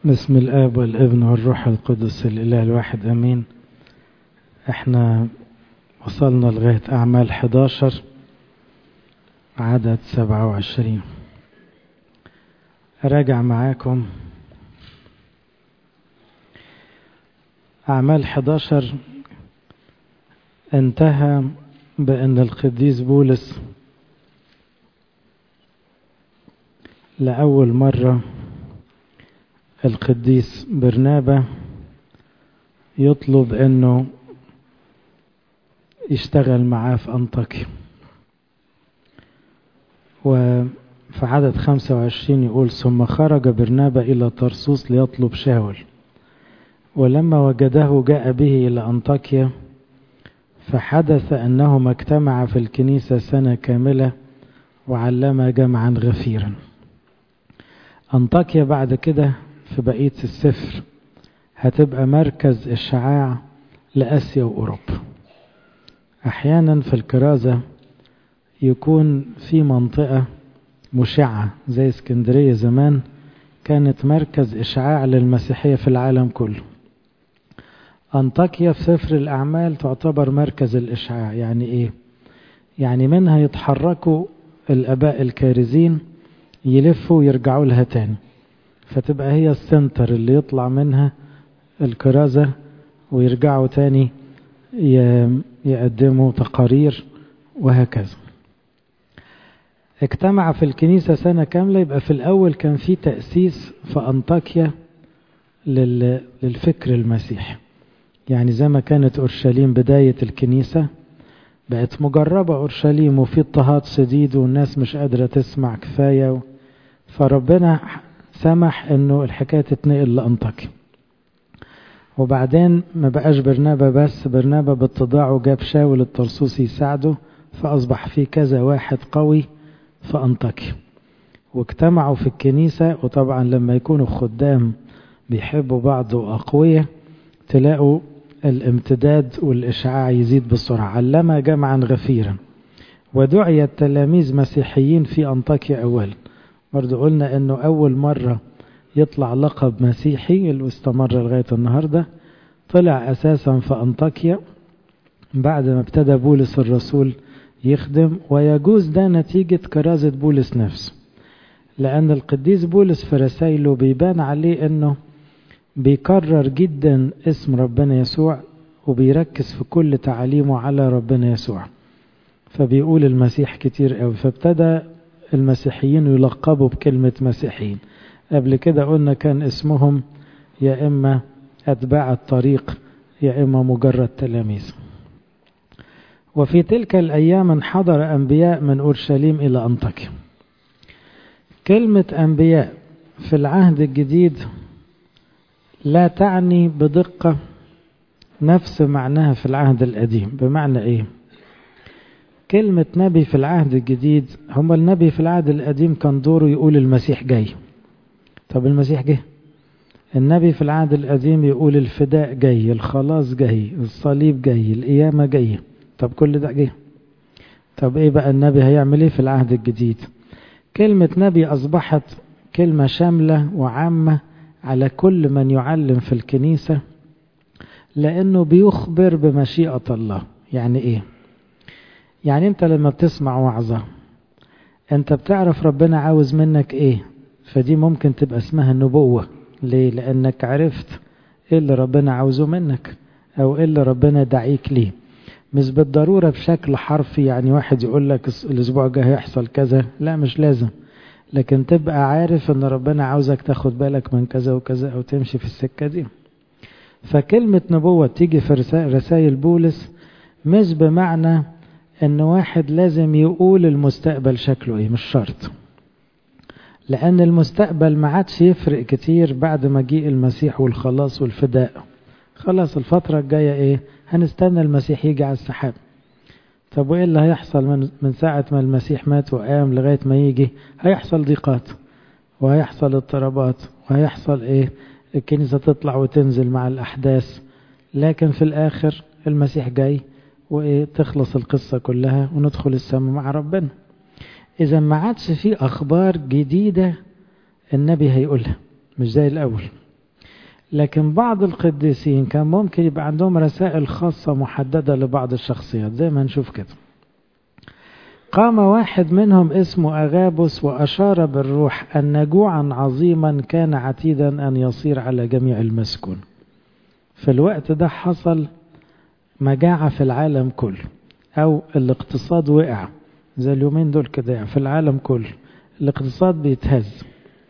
بسم الآب والابن والروح القدس الإله الواحد أمين احنا وصلنا لغاية أعمال 11 عدد 27 أراجع معاكم أعمال 11 انتهى بأن القديس بولس لأول مرة القديس برنابا يطلب أنه يشتغل معاه في أنطاكيا وفي عدد 25 يقول ثم خرج برنابا إلى طرسوس ليطلب شاول ولما وجده جاء به إلى أنطاكيا فحدث أنهما اجتمعا في الكنيسة سنة كاملة وعلما جمعا غفيرا أنطاكيا بعد كده في بقية السفر هتبقى مركز إشعاع لآسيا وأوروبا أحيانا في الكرازة يكون في منطقة مشعة زي اسكندرية زمان كانت مركز إشعاع للمسيحية في العالم كله أنطاكيا في سفر الأعمال تعتبر مركز الإشعاع يعني إيه؟ يعني منها يتحركوا الآباء الكارزين يلفوا ويرجعوا لها تاني فتبقى هي السنتر اللي يطلع منها الكرازة ويرجعوا تاني يقدموا تقارير وهكذا اجتمع في الكنيسة سنة كاملة يبقى في الأول كان في تأسيس في أنطاكيا للفكر المسيحي يعني زي ما كانت أورشليم بداية الكنيسة بقت مجربة أورشليم وفي اضطهاد شديد والناس مش قادرة تسمع كفاية فربنا سمح انه الحكاية تتنقل لأنطاكيا وبعدين ما بقاش برنابا بس برنابا باتضاعه جاب شاول الطرسوسي يساعده فأصبح في كذا واحد قوي في أنطاكيا واجتمعوا في الكنيسة وطبعا لما يكونوا خدام بيحبوا بعض وأقوياء تلاقوا الامتداد والإشعاع يزيد بسرعة علم جمعا غفيرا ودعي التلاميذ مسيحيين في أنطاكيا أولا برضو قلنا أنه أول مرة يطلع لقب مسيحي اللي استمر لغاية النهاردة طلع أساسا في أنطاكيا بعد ما ابتدى بولس الرسول يخدم ويجوز ده نتيجة كرازة بولس نفسه لأن القديس بولس في رسائله بيبان عليه أنه بيكرر جدا اسم ربنا يسوع وبيركز في كل تعاليمه على ربنا يسوع فبيقول المسيح كتير قوي فابتدى المسيحيين يلقبوا بكلمة مسيحيين قبل كده قلنا كان اسمهم يا إما أتباع الطريق يا إما مجرد تلاميذ وفي تلك الأيام انحدر أنبياء من أورشليم إلى أنطاكيا كلمة أنبياء في العهد الجديد لا تعني بدقة نفس معناها في العهد القديم بمعنى إيه كلمة نبي في العهد الجديد هم النبي في العهد القديم كان دوره يقول المسيح جاي طب المسيح جه النبي في العهد القديم يقول الفداء جاي الخلاص جاي الصليب جاي القيامة جاية طب كل ده جه طب ايه بقى النبي هيعمل ايه في العهد الجديد كلمة نبي أصبحت كلمة شاملة وعامة على كل من يعلم في الكنيسة لأنه بيخبر بمشيئة الله يعني ايه يعني انت لما بتسمع وعظة انت بتعرف ربنا عاوز منك ايه فدي ممكن تبقى اسمها النبوة ليه لانك عرفت ايه اللي ربنا عاوزه منك او ايه اللي ربنا دعيك ليه مش بالضرورة بشكل حرفي يعني واحد يقول لك الاسبوع الجاي هيحصل كذا لا مش لازم لكن تبقى عارف ان ربنا عاوزك تاخد بالك من كذا وكذا او تمشي في السكة دي فكلمة نبوة تيجي في رسائل بولس مش بمعنى ان واحد لازم يقول المستقبل شكله ايه مش شرط لان المستقبل ما عادش يفرق كتير بعد مجيء المسيح والخلاص والفداء خلاص الفترة الجاية ايه هنستنى المسيح يجي على السحاب طب وايه اللي هيحصل من, من ساعة ما المسيح مات وقام لغاية ما يجي هيحصل ضيقات وهيحصل اضطرابات وهيحصل ايه الكنيسة تطلع وتنزل مع الاحداث لكن في الاخر المسيح جاي وتخلص القصة كلها وندخل السماء مع ربنا إذا ما عادش في أخبار جديدة النبي هيقولها مش زي الأول لكن بعض القديسين كان ممكن يبقى عندهم رسائل خاصة محددة لبعض الشخصيات زي ما نشوف كده قام واحد منهم اسمه أغابس وأشار بالروح أن جوعا عظيما كان عتيدا أن يصير على جميع المسكون في الوقت ده حصل مجاعة في العالم كله أو الاقتصاد وقع زي اليومين دول كده يعني في العالم كله الاقتصاد بيتهز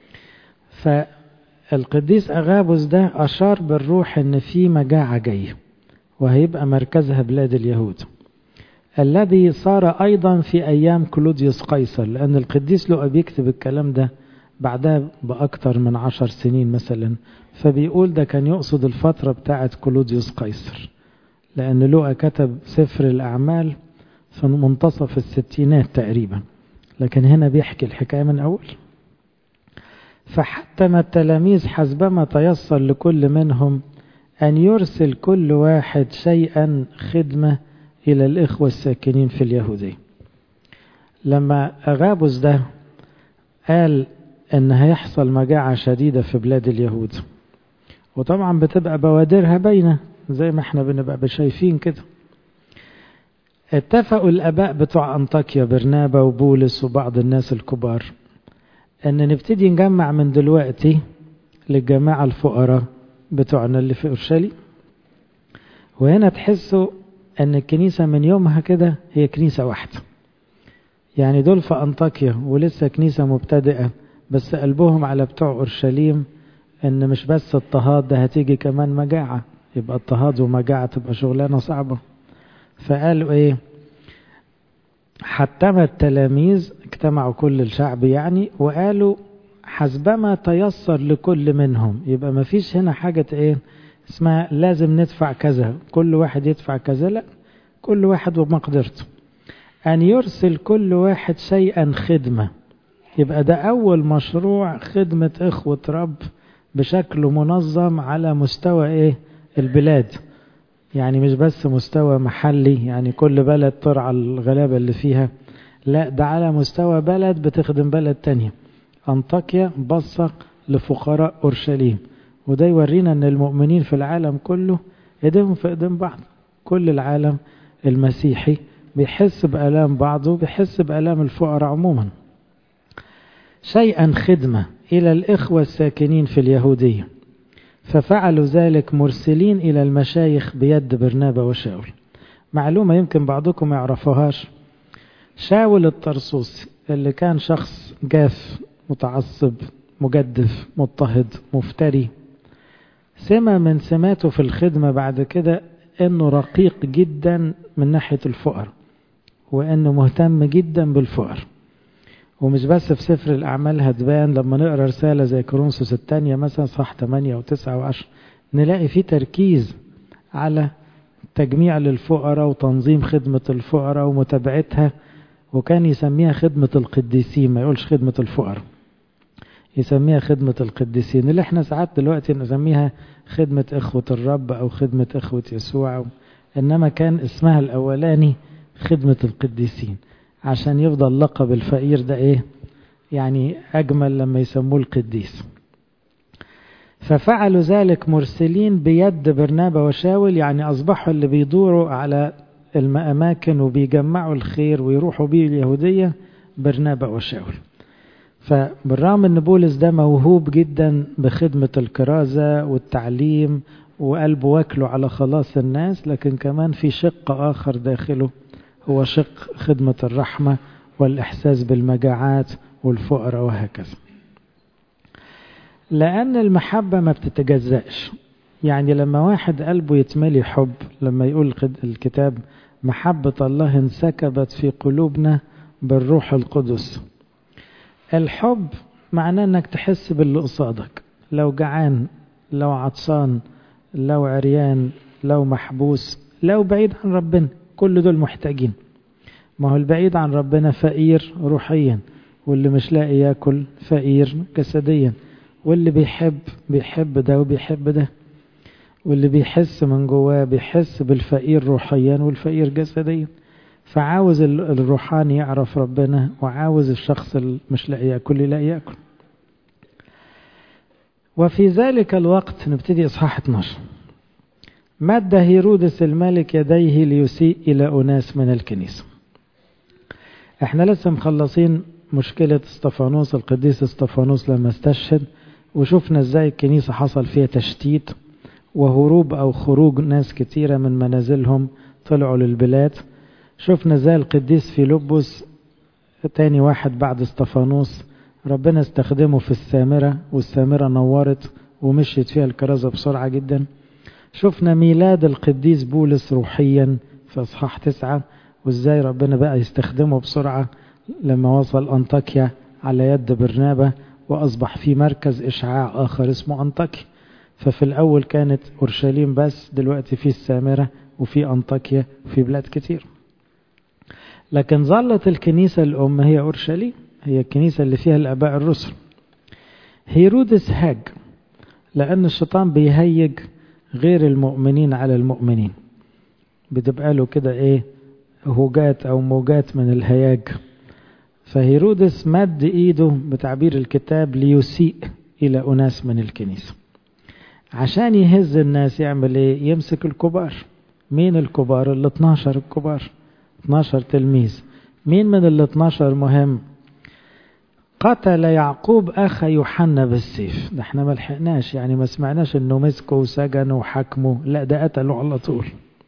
فالقديس أغابس ده أشار بالروح أن في مجاعة جاية وهيبقى مركزها بلاد اليهود الذي صار أيضا في أيام كلوديوس قيصر لأن القديس لقى بيكتب الكلام ده بعدها بأكتر من عشر سنين مثلا فبيقول ده كان يقصد الفترة بتاعة كلوديوس قيصر لأن لقى كتب سفر الأعمال في منتصف الستينات تقريبا لكن هنا بيحكي الحكاية من أول فحتم التلاميذ حسبما تيسر لكل منهم أن يرسل كل واحد شيئا خدمة إلى الإخوة الساكنين في اليهودية لما أغابس ده قال أن هيحصل مجاعة شديدة في بلاد اليهود وطبعا بتبقى بوادرها باينة زي ما احنا بنبقى شايفين كده اتفقوا الآباء بتوع أنطاكيا برنابا وبولس وبعض الناس الكبار أن نبتدي نجمع من دلوقتي للجماعة الفقراء بتوعنا اللي في أورشليم وهنا تحسوا أن الكنيسة من يومها كده هي كنيسة واحدة يعني دول في أنطاكيا ولسه كنيسة مبتدئة بس قلبهم على بتوع أورشليم أن مش بس اضطهاد ده هتيجي كمان مجاعة يبقى اضطهاد ومجاعة تبقى شغلانة صعبة فقالوا ايه حتما التلاميذ اجتمعوا كل الشعب يعني وقالوا حسبما تيسر لكل منهم يبقى ما فيش هنا حاجة ايه اسمها لازم ندفع كذا كل واحد يدفع كذا لا كل واحد ومقدرته أن يرسل كل واحد شيئا خدمة يبقى ده أول مشروع خدمة إخوة رب بشكل منظم على مستوى إيه البلاد يعني مش بس مستوى محلي يعني كل بلد ترعى الغلابة اللي فيها لا ده على مستوى بلد بتخدم بلد تانية أنطاكيا بصة لفقراء أورشليم وده يورينا أن المؤمنين في العالم كله ايديهم في ايدين بعض كل العالم المسيحي بيحس بآلام بعضه بيحس بآلام الفقراء عموما شيئا خدمة إلى الإخوة الساكنين في اليهودية ففعلوا ذلك مرسلين إلى المشايخ بيد برنابا وشاول معلومة يمكن بعضكم يعرفوهاش شاول الطرسوسي اللي كان شخص جاف متعصب مجدف مضطهد مفتري سمة من سماته في الخدمة بعد كده انه رقيق جدا من ناحية الفقر وانه مهتم جدا بالفقر ومش بس في سفر الأعمال هتبان لما نقرأ رسالة زي كورنثوس الثانية مثلا صح 8 و9 و10 نلاقي فيه تركيز على تجميع للفقراء وتنظيم خدمة الفقراء ومتابعتها وكان يسميها خدمة القديسين ما يقولش خدمة الفقراء يسميها خدمة القديسين اللي احنا ساعات دلوقتي نسميها خدمة إخوة الرب أو خدمة إخوة يسوع إنما كان اسمها الأولاني خدمة القديسين عشان يفضل لقب الفقير ده ايه يعني اجمل لما يسموه القديس ففعلوا ذلك مرسلين بيد برنابا وشاول يعني اصبحوا اللي بيدوروا على الاماكن وبيجمعوا الخير ويروحوا بيه اليهوديه برنابا وشاول فبالرغم ان بولس ده موهوب جدا بخدمه الكرازه والتعليم وقلبه واكله على خلاص الناس لكن كمان في شق اخر داخله هو شق خدمة الرحمة والإحساس بالمجاعات والفقراء وهكذا لأن المحبة ما بتتجزأش يعني لما واحد قلبه يتملي حب لما يقول الكتاب محبة الله انسكبت في قلوبنا بالروح القدس الحب معناه انك تحس باللي قصادك لو جعان لو عطشان لو عريان لو محبوس لو بعيد عن ربنا كل دول محتاجين ما هو البعيد عن ربنا فقير روحيا واللي مش لاقي ياكل فقير جسديا واللي بيحب بيحب ده وبيحب ده واللي بيحس من جواه بيحس بالفقير روحيا والفقير جسديا فعاوز الروحاني يعرف ربنا وعاوز الشخص اللي مش لاقي ياكل يلاقي ياكل وفي ذلك الوقت نبتدي إصحاح 12 مد هيرودس الملك يديه ليسيء إلى أناس من الكنيسة احنا لسه مخلصين مشكلة استفانوس القديس استفانوس لما استشهد وشفنا ازاي الكنيسة حصل فيها تشتيت وهروب او خروج ناس كتيرة من منازلهم طلعوا للبلاد شفنا ازاي القديس فيلبس تاني واحد بعد استفانوس ربنا استخدمه في السامرة والسامرة نورت ومشيت فيها الكرازة بسرعة جدا شفنا ميلاد القديس بولس روحيا في اصحاح تسعة وازاي ربنا بقى يستخدمه بسرعة لما وصل أنطاكيا على يد برنابة وأصبح في مركز إشعاع آخر اسمه أنطاكيا ففي الأول كانت أورشليم بس دلوقتي في السامرة وفي أنطاكيا وفي بلاد كتير لكن ظلت الكنيسة الأم هي أورشليم هي الكنيسة اللي فيها الآباء الرسل هيرودس هاج لأن الشيطان بيهيج غير المؤمنين على المؤمنين بتبقى له كده إيه هوجات أو موجات من الهياج فهيرودس مد إيده بتعبير الكتاب ليسيء إلى أناس من الكنيسة عشان يهز الناس يعمل إيه يمسك الكبار مين الكبار ال 12 الكبار 12 تلميذ مين من ال 12 مهم قتل يعقوب أخ يوحنا بالسيف ده احنا ما لحقناش يعني ما سمعناش انه مسكه وسجنه وحكمه لا ده قتله على طول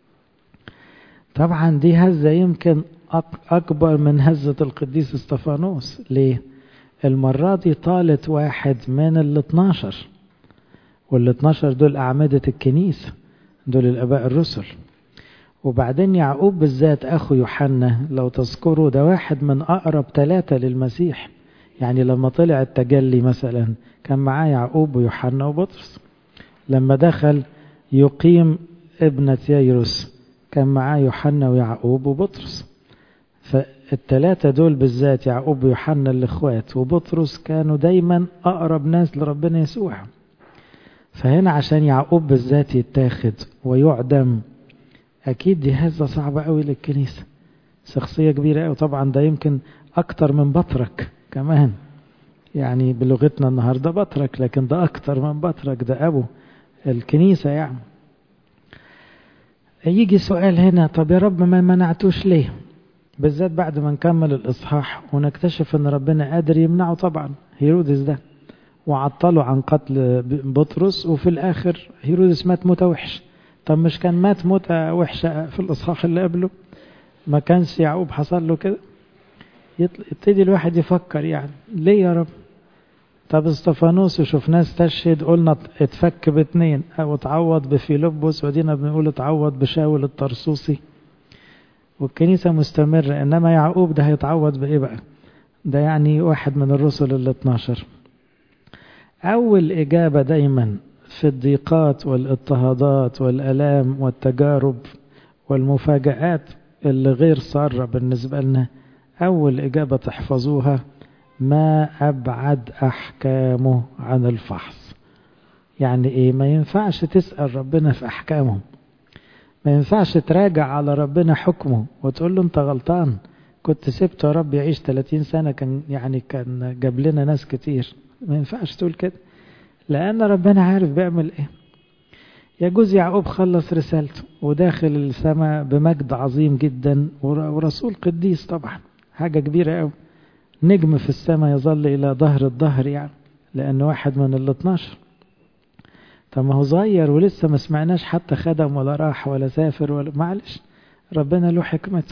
طبعا دي هزة يمكن أكبر من هزة القديس استفانوس ليه؟ المرة دي طالت واحد من ال 12 وال 12 دول أعمدة الكنيسة دول الآباء الرسل وبعدين يعقوب بالذات أخو يوحنا لو تذكروا ده واحد من أقرب ثلاثة للمسيح يعني لما طلع التجلي مثلا كان معاه يعقوب ويوحنا وبطرس لما دخل يقيم ابنة ييروس كان معاه يوحنا ويعقوب وبطرس فالتلاتة دول بالذات يعقوب ويوحنا الاخوات وبطرس كانوا دايما اقرب ناس لربنا يسوع فهنا عشان يعقوب بالذات يتاخد ويعدم اكيد دي هزة صعبة قوي للكنيسة شخصية كبيرة قوي طبعا ده يمكن اكتر من بطرك كمان يعني بلغتنا النهاردة بطرك لكن ده اكتر من بطرك ده ابو الكنيسة يعني يجي سؤال هنا طب يا رب ما منعتوش ليه بالذات بعد ما نكمل الإصحاح ونكتشف أن ربنا قادر يمنعه طبعا هيرودس ده وعطله عن قتل بطرس وفي الآخر هيرودس مات موتة وحش طب مش كان مات موتة وحشة في الإصحاح اللي قبله ما كانش يعقوب حصل له كده يبتدي الواحد يفكر يعني ليه يا رب طب استفانوس وشفناه استشهد قلنا اتفك باتنين او اتعوض بفيلبس ودينا بنقول اتعوض بشاول الطرسوسي والكنيسة مستمرة انما يعقوب ده هيتعوض بايه بقى ده يعني واحد من الرسل ال 12 اول اجابة دايما في الضيقات والاضطهادات والالام والتجارب والمفاجآت اللي غير سارة بالنسبة لنا اول اجابة تحفظوها ما أبعد أحكامه عن الفحص يعني إيه ما ينفعش تسأل ربنا في أحكامه ما ينفعش تراجع على ربنا حكمه وتقول له أنت غلطان كنت سبته يا رب يعيش 30 سنة كان يعني كان جاب لنا ناس كتير ما ينفعش تقول كده لأن ربنا عارف بيعمل إيه يجوز يعقوب خلص رسالته وداخل السماء بمجد عظيم جدا ورسول قديس طبعا حاجة كبيرة قوي نجم في السماء يظل إلى ظهر الظهر يعني لأنه واحد من ال 12 طب ما هو صغير ولسه ما سمعناش حتى خدم ولا راح ولا سافر ولا معلش ربنا له حكمته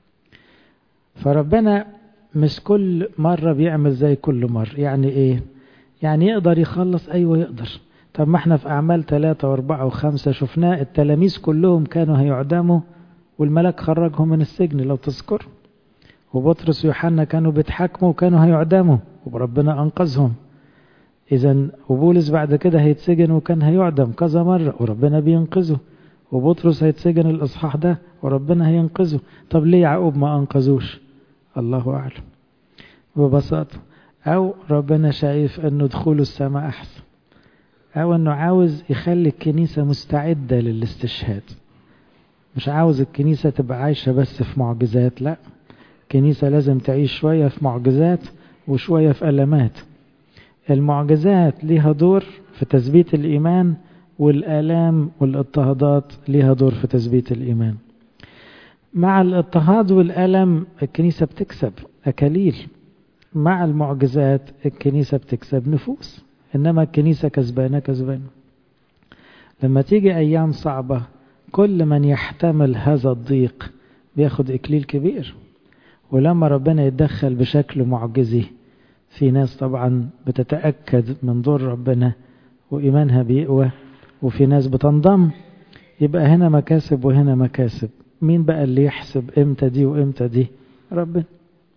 فربنا مش كل مرة بيعمل زي كل مرة يعني ايه يعني يقدر يخلص ايوه يقدر طب ما احنا في اعمال ثلاثة واربعة وخمسة شفناه التلاميذ كلهم كانوا هيعدموا والملك خرجهم من السجن لو تذكر وبطرس ويوحنا كانوا بيتحاكموا وكانوا هيعدموا وربنا انقذهم اذا وبولس بعد كده هيتسجن وكان هيعدم كذا مرة وربنا بينقذه وبطرس هيتسجن الاصحاح ده وربنا هينقذه طب ليه يعقوب ما انقذوش الله اعلم ببساطة او ربنا شايف انه دخوله السماء احسن او انه عاوز يخلي الكنيسة مستعدة للاستشهاد مش عاوز الكنيسة تبقى عايشة بس في معجزات لا الكنيسة لازم تعيش شوية في معجزات وشوية في ألمات المعجزات ليها دور في تثبيت الإيمان والآلام والاضطهادات ليها دور في تثبيت الإيمان مع الاضطهاد والألم الكنيسة بتكسب أكاليل مع المعجزات الكنيسة بتكسب نفوس إنما الكنيسة كسبانة كسبانة لما تيجي أيام صعبة كل من يحتمل هذا الضيق بياخد إكليل كبير ولما ربنا يتدخل بشكل معجزي في ناس طبعا بتتأكد من دور ربنا وإيمانها بيقوى وفي ناس بتنضم يبقى هنا مكاسب وهنا مكاسب مين بقى اللي يحسب امتى دي وامتى دي ربنا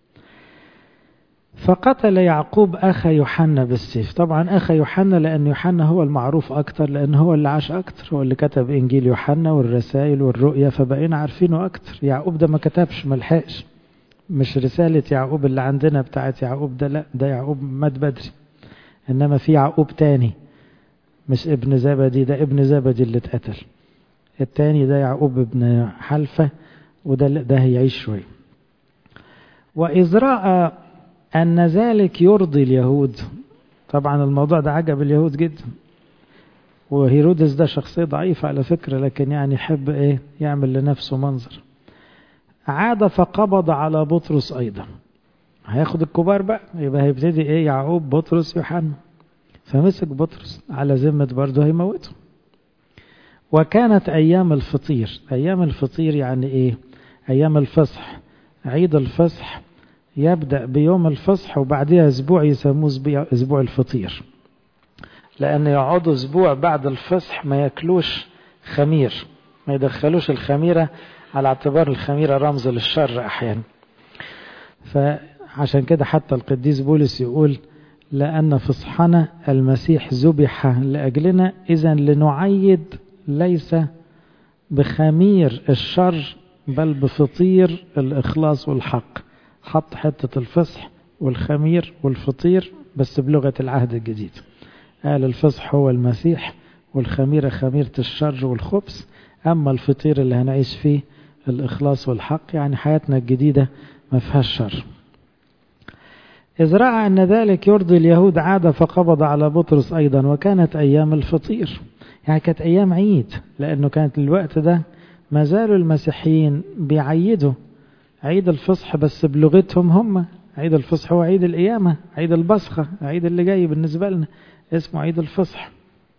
فقتل يعقوب أخا يوحنا بالسيف طبعا أخا يوحنا لأن يوحنا هو المعروف أكتر لأن هو اللي عاش أكتر هو اللي كتب إنجيل يوحنا والرسائل والرؤيا فبقينا عارفينه أكتر يعقوب ده ما كتبش ملحقش مش رسالة يعقوب اللي عندنا بتاعت يعقوب ده لا ده يعقوب مات بدري إنما في يعقوب تاني مش ابن زبدي ده ابن زبدي اللي اتقتل التاني ده يعقوب ابن حلفة وده ده هيعيش شوية وإذ رأى أن ذلك يرضي اليهود طبعا الموضوع ده عجب اليهود جدا وهيرودس ده شخصية ضعيفة على فكرة لكن يعني يحب ايه يعمل لنفسه منظر عاد فقبض على بطرس أيضا هياخد الكبار بقى يبقى هيبتدي ايه يعقوب بطرس يوحنا فمسك بطرس على ذمة برضه هيموته وكانت أيام الفطير أيام الفطير يعني إيه أيام الفصح عيد الفصح يبدأ بيوم الفصح وبعدها أسبوع يسموه أسبوع الفطير لأن يقعدوا أسبوع بعد الفصح ما ياكلوش خمير ما يدخلوش الخميرة على اعتبار الخميرة رمز للشر أحيانا فعشان كده حتى القديس بولس يقول لأن فصحنا المسيح ذبح لأجلنا إذا لنعيد ليس بخمير الشر بل بفطير الإخلاص والحق حط حتة الفصح والخمير والفطير بس بلغة العهد الجديد قال الفصح هو المسيح والخميرة خميرة الشر والخبث أما الفطير اللي هنعيش فيه الإخلاص والحق يعني حياتنا الجديدة ما فيهاش شر إذ رأى أن ذلك يرضي اليهود عاد فقبض على بطرس أيضا وكانت أيام الفطير يعني كانت أيام عيد لأنه كانت الوقت ده ما زالوا المسيحيين بيعيدوا عيد الفصح بس بلغتهم هم عيد الفصح هو عيد القيامة عيد البصخة عيد اللي جاي بالنسبة لنا اسمه عيد الفصح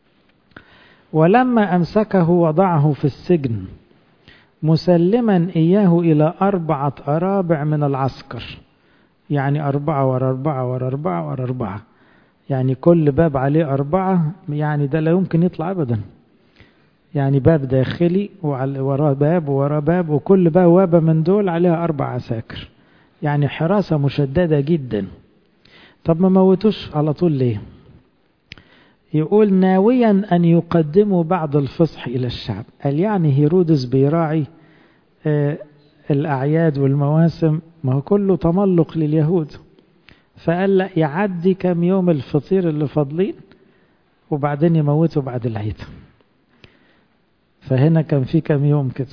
ولما أمسكه وضعه في السجن مسلما إياه إلى أربعة أرابع من العسكر يعني أربعة ورا أربعة ورا أربعة ورا أربعة يعني كل باب عليه أربعة يعني ده لا يمكن يطلع أبدا يعني باب داخلي وراه باب وراه باب وكل بوابة من دول عليها أربع عساكر يعني حراسة مشددة جدا طب ما موتوش على طول ليه يقول ناويا أن يقدموا بعض الفصح إلى الشعب قال يعني هيرودس بيراعي آه الأعياد والمواسم ما هو كله تملق لليهود فقال لا يعدي كم يوم الفطير اللي فاضلين وبعدين يموتوا بعد العيد فهنا كان في كم يوم كده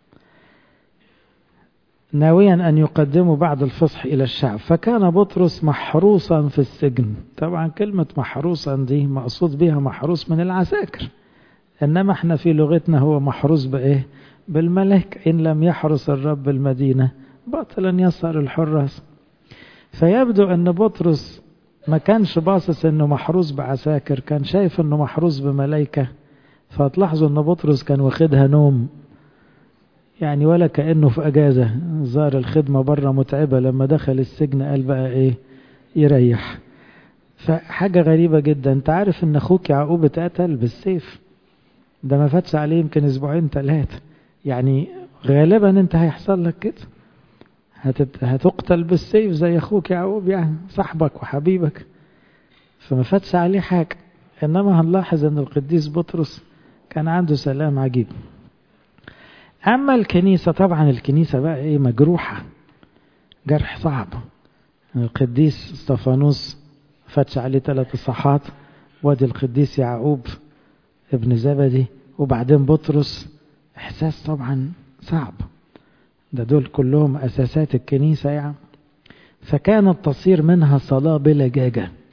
ناويا أن يقدموا بعد الفصح إلى الشعب فكان بطرس محروسا في السجن طبعا كلمة محروسا دي مقصود بها محروس من العساكر إنما احنا في لغتنا هو محروس بإيه بالملك إن لم يحرس الرب المدينة باطلا يسهر الحراس فيبدو أن بطرس ما كانش باصص أنه محروس بعساكر كان شايف أنه محروس بملائكة فتلاحظوا أن بطرس كان واخدها نوم يعني ولا كأنه في أجازة زار الخدمة بره متعبة لما دخل السجن قال بقى إيه يريح فحاجة غريبة جدا أنت عارف أن أخوك يعقوب اتقتل بالسيف ده ما فاتش عليه يمكن أسبوعين ثلاثة يعني غالبا أنت هيحصل لك كده هتت... هتقتل بالسيف زي أخوك يعقوب يعني صاحبك وحبيبك فما فاتش عليه حاجة إنما هنلاحظ أن القديس بطرس كان عنده سلام عجيب أما الكنيسة طبعا الكنيسة بقى إيه مجروحة جرح صعب القديس استفانوس فتش عليه ثلاث صحات وادي القديس يعقوب ابن زبدي وبعدين بطرس إحساس طبعا صعب ده دول كلهم أساسات الكنيسة يعني فكانت تصير منها صلاة بلجاجة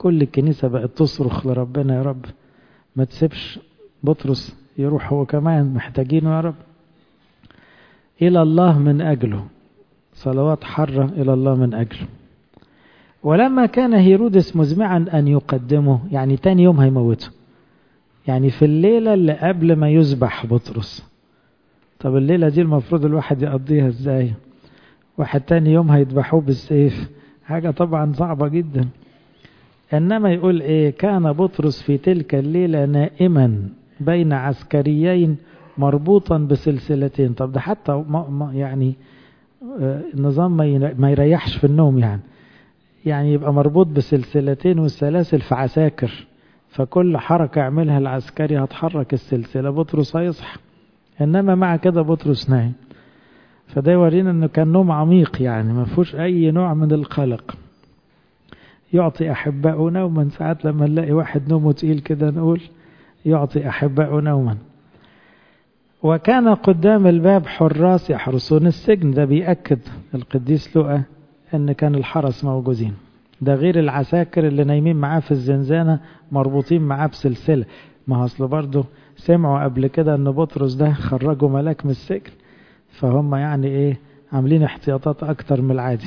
كل الكنيسة بقت تصرخ لربنا يا رب ما تسيبش بطرس يروح هو كمان محتاجينه يا رب إلى الله من أجله صلوات حرة إلى الله من أجله ولما كان هيرودس مزمعا أن يقدمه يعني تاني يوم هيموته يعني في الليلة اللي قبل ما يذبح بطرس طب الليلة دي المفروض الواحد يقضيها ازاي واحد تاني يوم هيذبحوه بالسيف حاجة طبعا صعبة جدا إنما يقول إيه كان بطرس في تلك الليلة نائما بين عسكريين مربوطا بسلسلتين طب ده حتى ما ما يعني النظام ما يريحش في النوم يعني يعني يبقى مربوط بسلسلتين والسلاسل في عساكر فكل حركة يعملها العسكري هتحرك السلسلة بطرس هيصحى إنما مع كده بطرس نايم فده يورينا انه كان نوم عميق يعني ما فيهوش اي نوع من القلق يعطي احبائه نوما ساعات لما نلاقي واحد نومه تقيل كده نقول يعطي احبائه نوما وكان قدام الباب حراس يحرسون السجن ده بيأكد القديس لؤى ان كان الحرس موجودين ده غير العساكر اللي نايمين معاه في الزنزانة مربوطين معاه بسلسلة ما اصل برضه سمعوا قبل كده ان بطرس ده خرجوا ملاك من السجن فهم يعني ايه عاملين احتياطات اكتر من العادي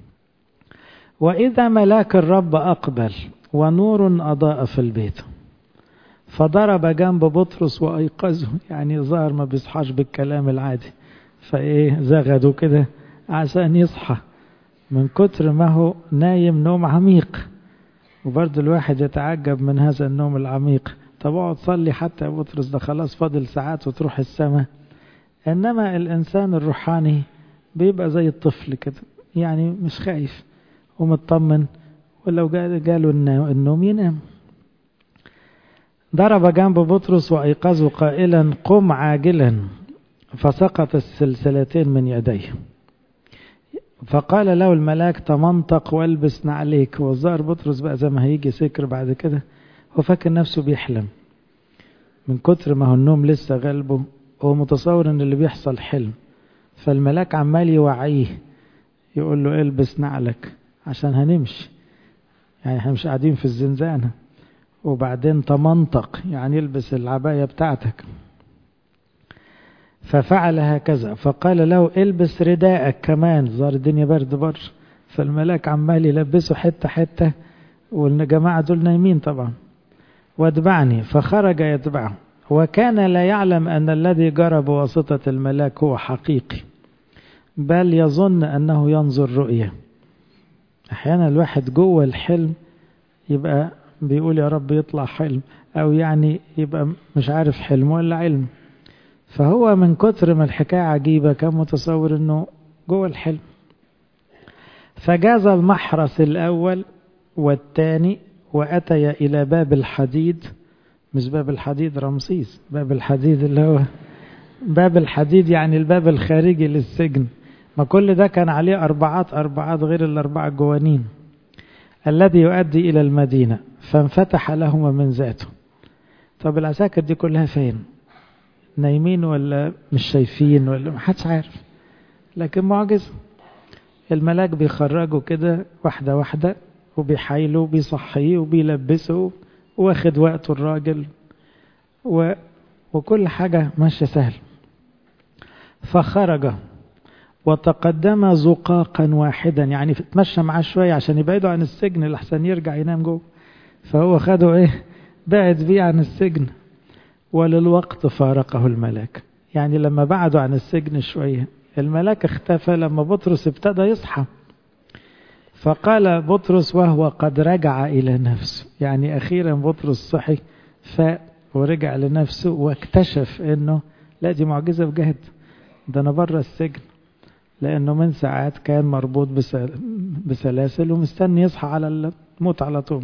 واذا ملاك الرب اقبل ونور اضاء في البيت فضرب جنب بطرس وايقظه يعني ظهر ما بيصحاش بالكلام العادي فايه زغدوا كده عشان يصحى من كتر ما هو نايم نوم عميق وبرضه الواحد يتعجب من هذا النوم العميق طب اقعد صلي حتى يا بطرس ده خلاص فاضل ساعات وتروح السماء إنما الإنسان الروحاني بيبقى زي الطفل كده يعني مش خايف ومطمن ولو جاله النوم ينام ضرب جنب بطرس وأيقظه قائلا قم عاجلا فسقط السلسلتين من يديه فقال له الملاك تمنطق والبس نعليك والظاهر بطرس بقى زي ما هيجي سكر بعد كده هو فاكر نفسه بيحلم من كتر ما هو النوم لسه غلبه هو متصور ان اللي بيحصل حلم فالملاك عمال يوعيه يقول له البس نعلك عشان هنمشي يعني احنا مش قاعدين في الزنزانة وبعدين تمنطق يعني البس العباية بتاعتك ففعل هكذا فقال له البس رداءك كمان ظهر الدنيا برد بر فالملاك عمال يلبسه حتة حتة والجماعة دول نايمين طبعا واتبعني فخرج يتبعه وكان لا يعلم أن الذي جرى بواسطة الملاك هو حقيقي بل يظن أنه ينظر رؤية أحيانا الواحد جوه الحلم يبقى بيقول يا رب يطلع حلم أو يعني يبقى مش عارف حلم ولا علم فهو من كتر ما الحكاية عجيبة كان متصور أنه جوه الحلم فجاز المحرس الأول والثاني وأتي إلى باب الحديد مش باب الحديد رمسيس باب الحديد اللي هو باب الحديد يعني الباب الخارجي للسجن ما كل ده كان عليه أربعات أربعات غير الأربعة الجوانين الذي يؤدي إلى المدينة فانفتح لهما من ذاته طب العساكر دي كلها فين نايمين ولا مش شايفين ولا محدش عارف لكن معجزة الملاك بيخرجوا كده واحدة واحدة وبيحايلوا وبيصحيه وبيلبسه واخد وقته الراجل و... وكل حاجة ماشية سهل فخرج وتقدم زقاقا واحدا يعني تمشى معاه شوية عشان يبعدوا عن السجن لحسن يرجع ينام جوه فهو خده ايه بعد بيه عن السجن وللوقت فارقه الملاك يعني لما بعدوا عن السجن شوية الملاك اختفى لما بطرس ابتدى يصحى فقال بطرس وهو قد رجع إلى نفسه يعني أخيرا بطرس صحي فاق ورجع لنفسه واكتشف أنه لا دي معجزة بجد ده أنا بره السجن لأنه من ساعات كان مربوط بسلاسل ومستني يصحى على الموت على طول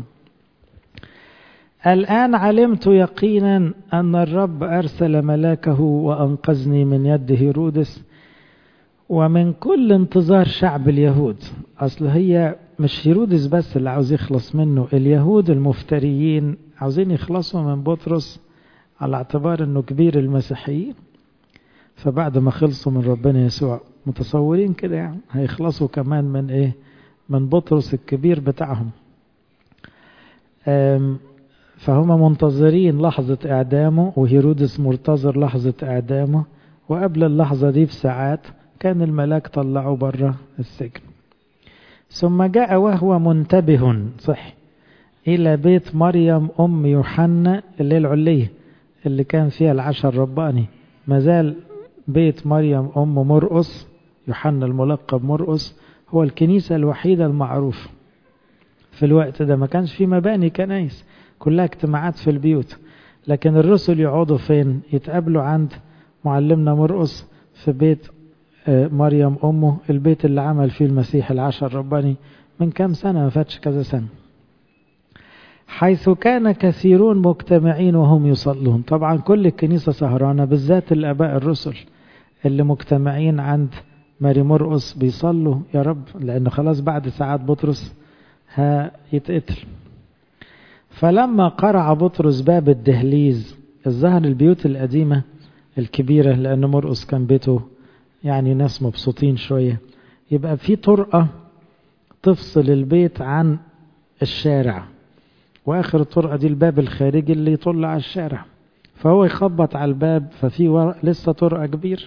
الآن علمت يقينا أن الرب أرسل ملاكه وأنقذني من يد هيرودس ومن كل انتظار شعب اليهود أصل هي مش هيرودس بس اللي عاوز يخلص منه اليهود المفتريين عاوزين يخلصوا من بطرس على اعتبار أنه كبير المسيحيين فبعد ما خلصوا من ربنا يسوع متصورين كده يعني هيخلصوا كمان من ايه من بطرس الكبير بتاعهم فهم منتظرين لحظة إعدامه وهيرودس منتظر لحظة إعدامه وقبل اللحظة دي بساعات كان الملاك طلعه بره السجن ثم جاء وهو منتبه صح إلى بيت مريم أم يوحنا اللي العلية اللي كان فيها العشاء الرباني مازال بيت مريم أم مرقص يوحنا الملقب مرقص هو الكنيسة الوحيدة المعروفة في الوقت ده ما كانش في مباني كنايس كلها اجتماعات في البيوت لكن الرسل يقعدوا فين يتقابلوا عند معلمنا مرقص في بيت مريم أمه البيت اللي عمل فيه المسيح العشر الرباني من كام سنة ما فاتش كذا سنة حيث كان كثيرون مجتمعين وهم يصلون طبعا كل الكنيسة سهرانة بالذات الآباء الرسل اللي مجتمعين عند ماري مرقص بيصلوا يا رب لأنه خلاص بعد ساعات بطرس هيتقتل فلما قرع بطرس باب الدهليز الظهر البيوت القديمة الكبيرة لأن مرقص كان بيته يعني ناس مبسوطين شوية يبقى في طرقة تفصل البيت عن الشارع واخر الطرقة دي الباب الخارجي اللي يطل على الشارع فهو يخبط على الباب ففي ور... لسه طرقة كبير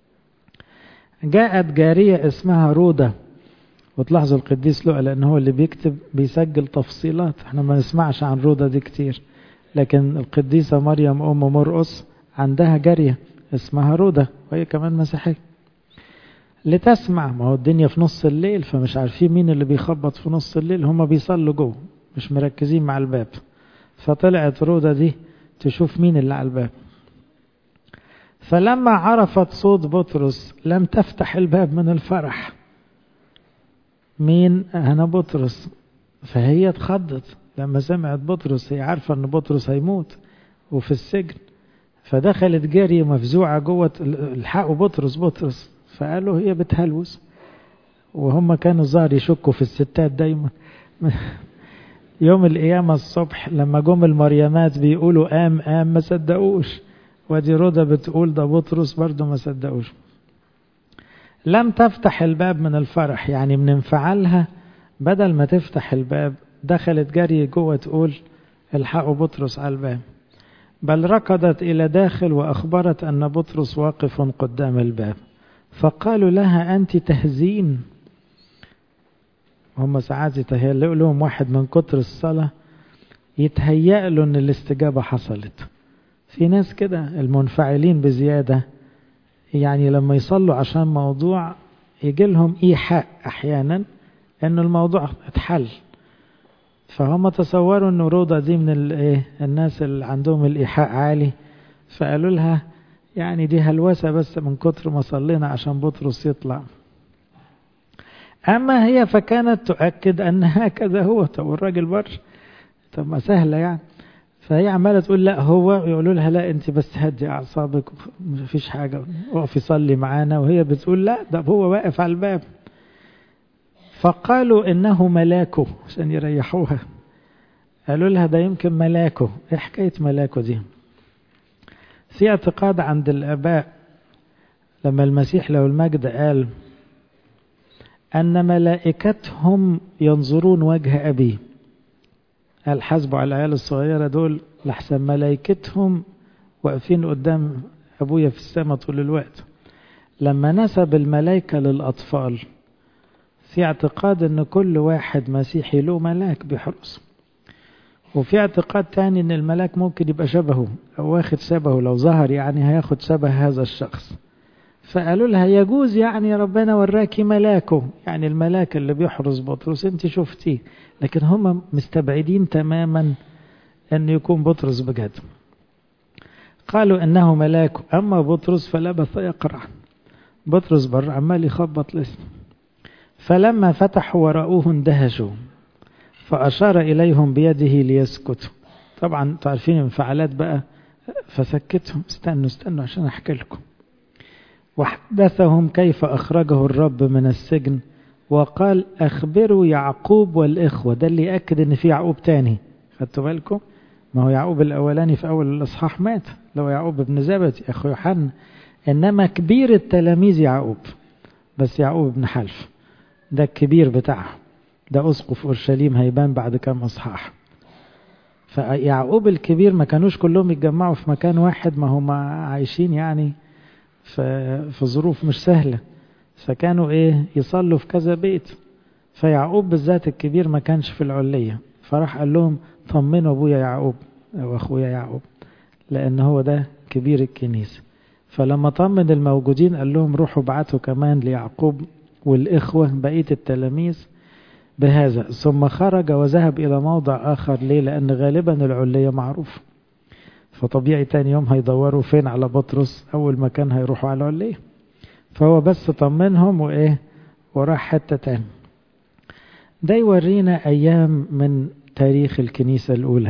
جاءت جارية اسمها رودة وتلاحظوا القديس لؤى لأن هو اللي بيكتب بيسجل تفصيلات احنا ما نسمعش عن رودة دي كتير لكن القديسة مريم أم مرقص عندها جارية اسمها رودة وهي كمان مسيحية لتسمع ما هو الدنيا في نص الليل فمش عارفين مين اللي بيخبط في نص الليل هما بيصلوا جوه مش مركزين مع الباب فطلعت رودة دي تشوف مين اللي على الباب فلما عرفت صوت بطرس لم تفتح الباب من الفرح مين أنا بطرس فهي اتخضت لما سمعت بطرس هي عارفة أن بطرس هيموت وفي السجن فدخلت جارية مفزوعة جوه الحقوا بطرس بطرس فقالوا هي بتهلوس وهم كانوا ظاهر يشكوا في الستات دايما يوم القيامة الصبح لما جم المريمات بيقولوا قام قام ما صدقوش ودي رودة بتقول ده بطرس برضه ما صدقوش لم تفتح الباب من الفرح يعني من انفعالها بدل ما تفتح الباب دخلت جري جوه تقول الحقوا بطرس على الباب بل ركضت إلى داخل وأخبرت أن بطرس واقف قدام الباب فقالوا لها أنت تهزين هم ساعات يتهيأ لهم واحد من كتر الصلاة يتهيأ له أن الاستجابة حصلت في ناس كده المنفعلين بزيادة يعني لما يصلوا عشان موضوع يجي لهم إيحاء أحيانا أن الموضوع اتحل فهم تصوروا أن روضة دي من الناس اللي عندهم الإيحاء عالي فقالوا لها يعني دي هلوسة بس من كتر ما صلينا عشان بطرس يطلع أما هي فكانت تؤكد أن هكذا هو طب الراجل بر طب ما سهلة يعني فهي عمالة تقول لا هو يقولوا لها لا أنت بس هدي أعصابك مفيش حاجة وقف يصلي معانا وهي بتقول لا ده هو واقف على الباب فقالوا إنه ملاكه عشان يريحوها قالوا لها ده يمكن ملاكه إيه حكاية ملاكه دي في اعتقاد عند الآباء لما المسيح له المجد قال أن ملائكتهم ينظرون وجه أبي قال حاسبوا على العيال الصغيرة دول لحسن ملائكتهم واقفين قدام أبويا في السماء طول الوقت لما نسب الملائكة للأطفال في اعتقاد أن كل واحد مسيحي له ملاك بيحرسه وفي اعتقاد تاني أن الملاك ممكن يبقى شبهه أو واخد شبهه لو ظهر يعني هياخد شبه هذا الشخص فقالوا لها يجوز يعني ربنا وراكي ملاكه يعني الملاك اللي بيحرس بطرس انت شفتيه لكن هم مستبعدين تماما أن يكون بطرس بجد قالوا إنه ملاك أما بطرس فلبث يقرع بطرس بر عمال يخبط الاسم فلما فتحوا ورأوه اندهشوا فأشار إليهم بيده ليسكتوا طبعا تعرفين انفعالات بقى فسكتهم استنوا استنوا عشان أحكي لكم وحدثهم كيف أخرجه الرب من السجن وقال أخبروا يعقوب والإخوة ده اللي يأكد إن في يعقوب تاني خدتوا بالكم ما هو يعقوب الأولاني في أول الإصحاح مات لو يعقوب ابن زبدي أخو يوحنا إنما كبير التلاميذ يعقوب بس يعقوب ابن حلف ده الكبير بتاعه ده أسقف أورشليم هيبان بعد كام إصحاح فيعقوب الكبير ما كانوش كلهم يتجمعوا في مكان واحد ما هم عايشين يعني في, في ظروف مش سهلة فكانوا ايه يصلوا في كذا بيت فيعقوب بالذات الكبير ما كانش في العلية فراح قال لهم طمنوا ابويا يعقوب او اخويا يعقوب لان هو ده كبير الكنيسة فلما طمن الموجودين قال لهم روحوا ابعتوا كمان ليعقوب والإخوة بقية التلاميذ بهذا ثم خرج وذهب إلى موضع آخر ليه لأن غالبا العلية معروف فطبيعي تاني يوم هيدوروا فين على بطرس أول مكان هيروحوا على العلية فهو بس طمنهم وإيه وراح حتة تاني ده يورينا أيام من تاريخ الكنيسة الأولى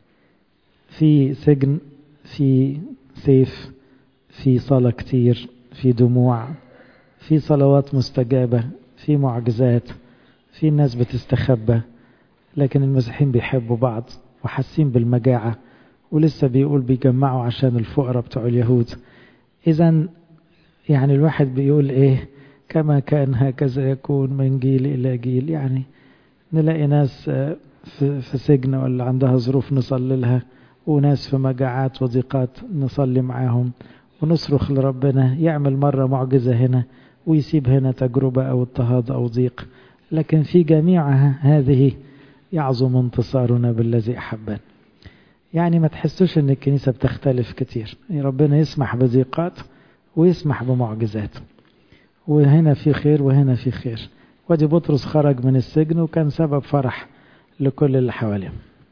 في سجن في سيف في صلاة كتير في دموع في صلوات مستجابة في معجزات في ناس بتستخبى لكن المسيحيين بيحبوا بعض وحاسين بالمجاعة ولسه بيقول بيجمعوا عشان الفقراء بتوع اليهود إذا يعني الواحد بيقول إيه كما كان هكذا يكون من جيل إلى جيل يعني نلاقي ناس في سجن ولا عندها ظروف نصلي لها وناس في مجاعات وضيقات نصلي معاهم ونصرخ لربنا يعمل مرة معجزة هنا ويسيب هنا تجربة أو اضطهاد أو ضيق لكن في جميعها هذه يعظم انتصارنا بالذي أحبنا يعني ما تحسوش ان الكنيسة بتختلف كتير ربنا يسمح بضيقات ويسمح بمعجزات وهنا في خير وهنا في خير ودي بطرس خرج من السجن وكان سبب فرح لكل اللي حواليه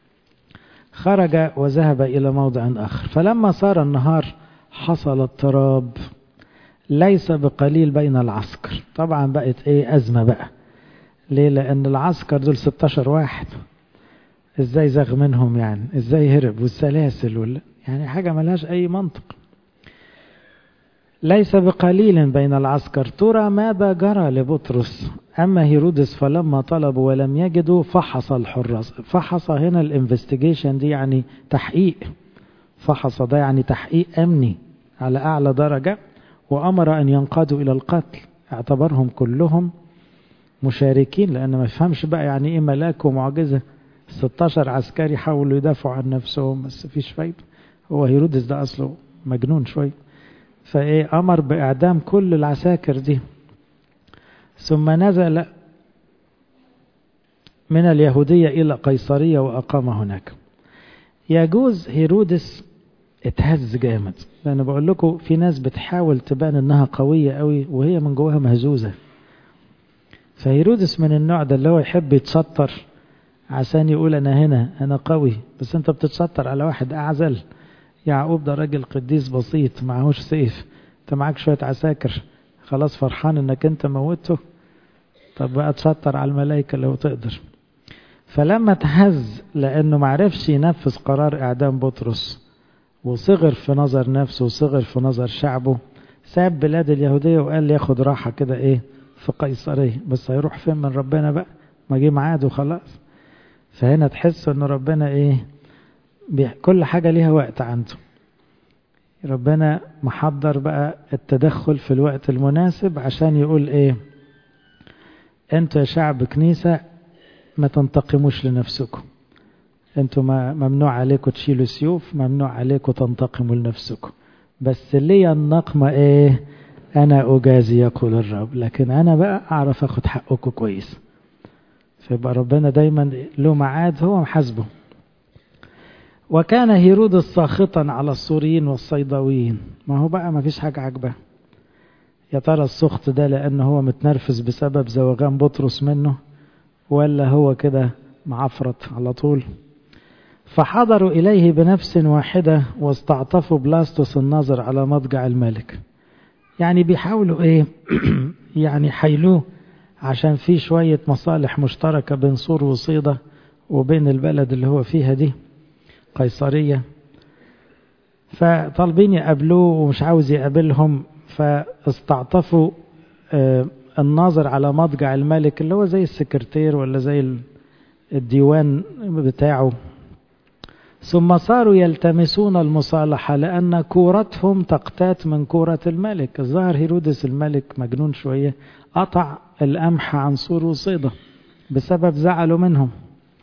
خرج وذهب إلى موضع آخر فلما صار النهار حصل اضطراب ليس بقليل بين العسكر طبعا بقت ايه أزمة بقى ليه لأن العسكر دول 16 واحد ازاي زغ منهم يعني ازاي هرب والسلاسل ولا يعني حاجة ملهاش أي منطق ليس بقليل بين العسكر ترى ماذا جرى لبطرس أما هيرودس فلما طلبوا ولم يجدوا فحص الحراس فحص هنا الانفستيجيشن دي يعني تحقيق فحص ده يعني تحقيق أمني على أعلى درجة وأمر أن ينقادوا إلى القتل اعتبرهم كلهم مشاركين لأن ما يفهمش بقى يعني إيه ملاك ومعجزة 16 عسكري حاولوا يدافعوا عن نفسهم بس فيش فايدة هو هيرودس ده أصله مجنون شوية فإيه أمر بإعدام كل العساكر دي ثم نزل من اليهودية إلى قيصرية وأقام هناك يجوز هيرودس اتهز جامد لأن بقول لكم في ناس بتحاول تبان إنها قوية قوي وهي من جواها مهزوزة فهيرودس من النوع ده اللي هو يحب يتشطر عشان يقول أنا هنا أنا قوي بس أنت بتتشطر على واحد أعزل يعقوب ده راجل قديس بسيط معهوش سيف أنت معاك شوية عساكر خلاص فرحان إنك أنت موته طب بقى تشطر على الملائكة لو تقدر فلما تهز لأنه معرفش ينفذ قرار إعدام بطرس وصغر في نظر نفسه وصغر في نظر شعبه ساب بلاد اليهودية وقال ياخد راحة كده إيه في قيصرية بس هيروح فين من ربنا بقى ما جه معاده خلاص فهنا تحس ان ربنا ايه كل حاجة ليها وقت عنده ربنا محضر بقى التدخل في الوقت المناسب عشان يقول ايه انتوا يا شعب كنيسة ما تنتقموش لنفسكم انتوا ما ممنوع عليكم تشيلوا سيوف ممنوع عليكم تنتقموا لنفسكم بس ليا النقمة ايه انا اجازي يقول الرب لكن انا بقى اعرف اخد حقكم كويس فيبقى ربنا دايما له ميعاد هو محاسبه وكان هيرودس ساخطا على السوريين والصيداويين ما هو بقى ما فيش حاجة عاجباه يا ترى السخط ده لأنه هو متنرفز بسبب زوغان بطرس منه ولا هو كده معفرت على طول فحضروا إليه بنفس واحدة واستعطفوا بلاستوس النظر على مضجع الملك يعني بيحاولوا ايه يعني حيلوه عشان في شوية مصالح مشتركة بين سور وصيدة وبين البلد اللي هو فيها دي قيصرية فطالبين يقابلوه ومش عاوز يقابلهم فاستعطفوا الناظر على مضجع الملك اللي هو زي السكرتير ولا زي الديوان بتاعه ثم صاروا يلتمسون المصالحة لأن كورتهم تقتات من كورة الملك الظاهر هيرودس الملك مجنون شوية قطع القمح عن سور وصيدة بسبب زعله منهم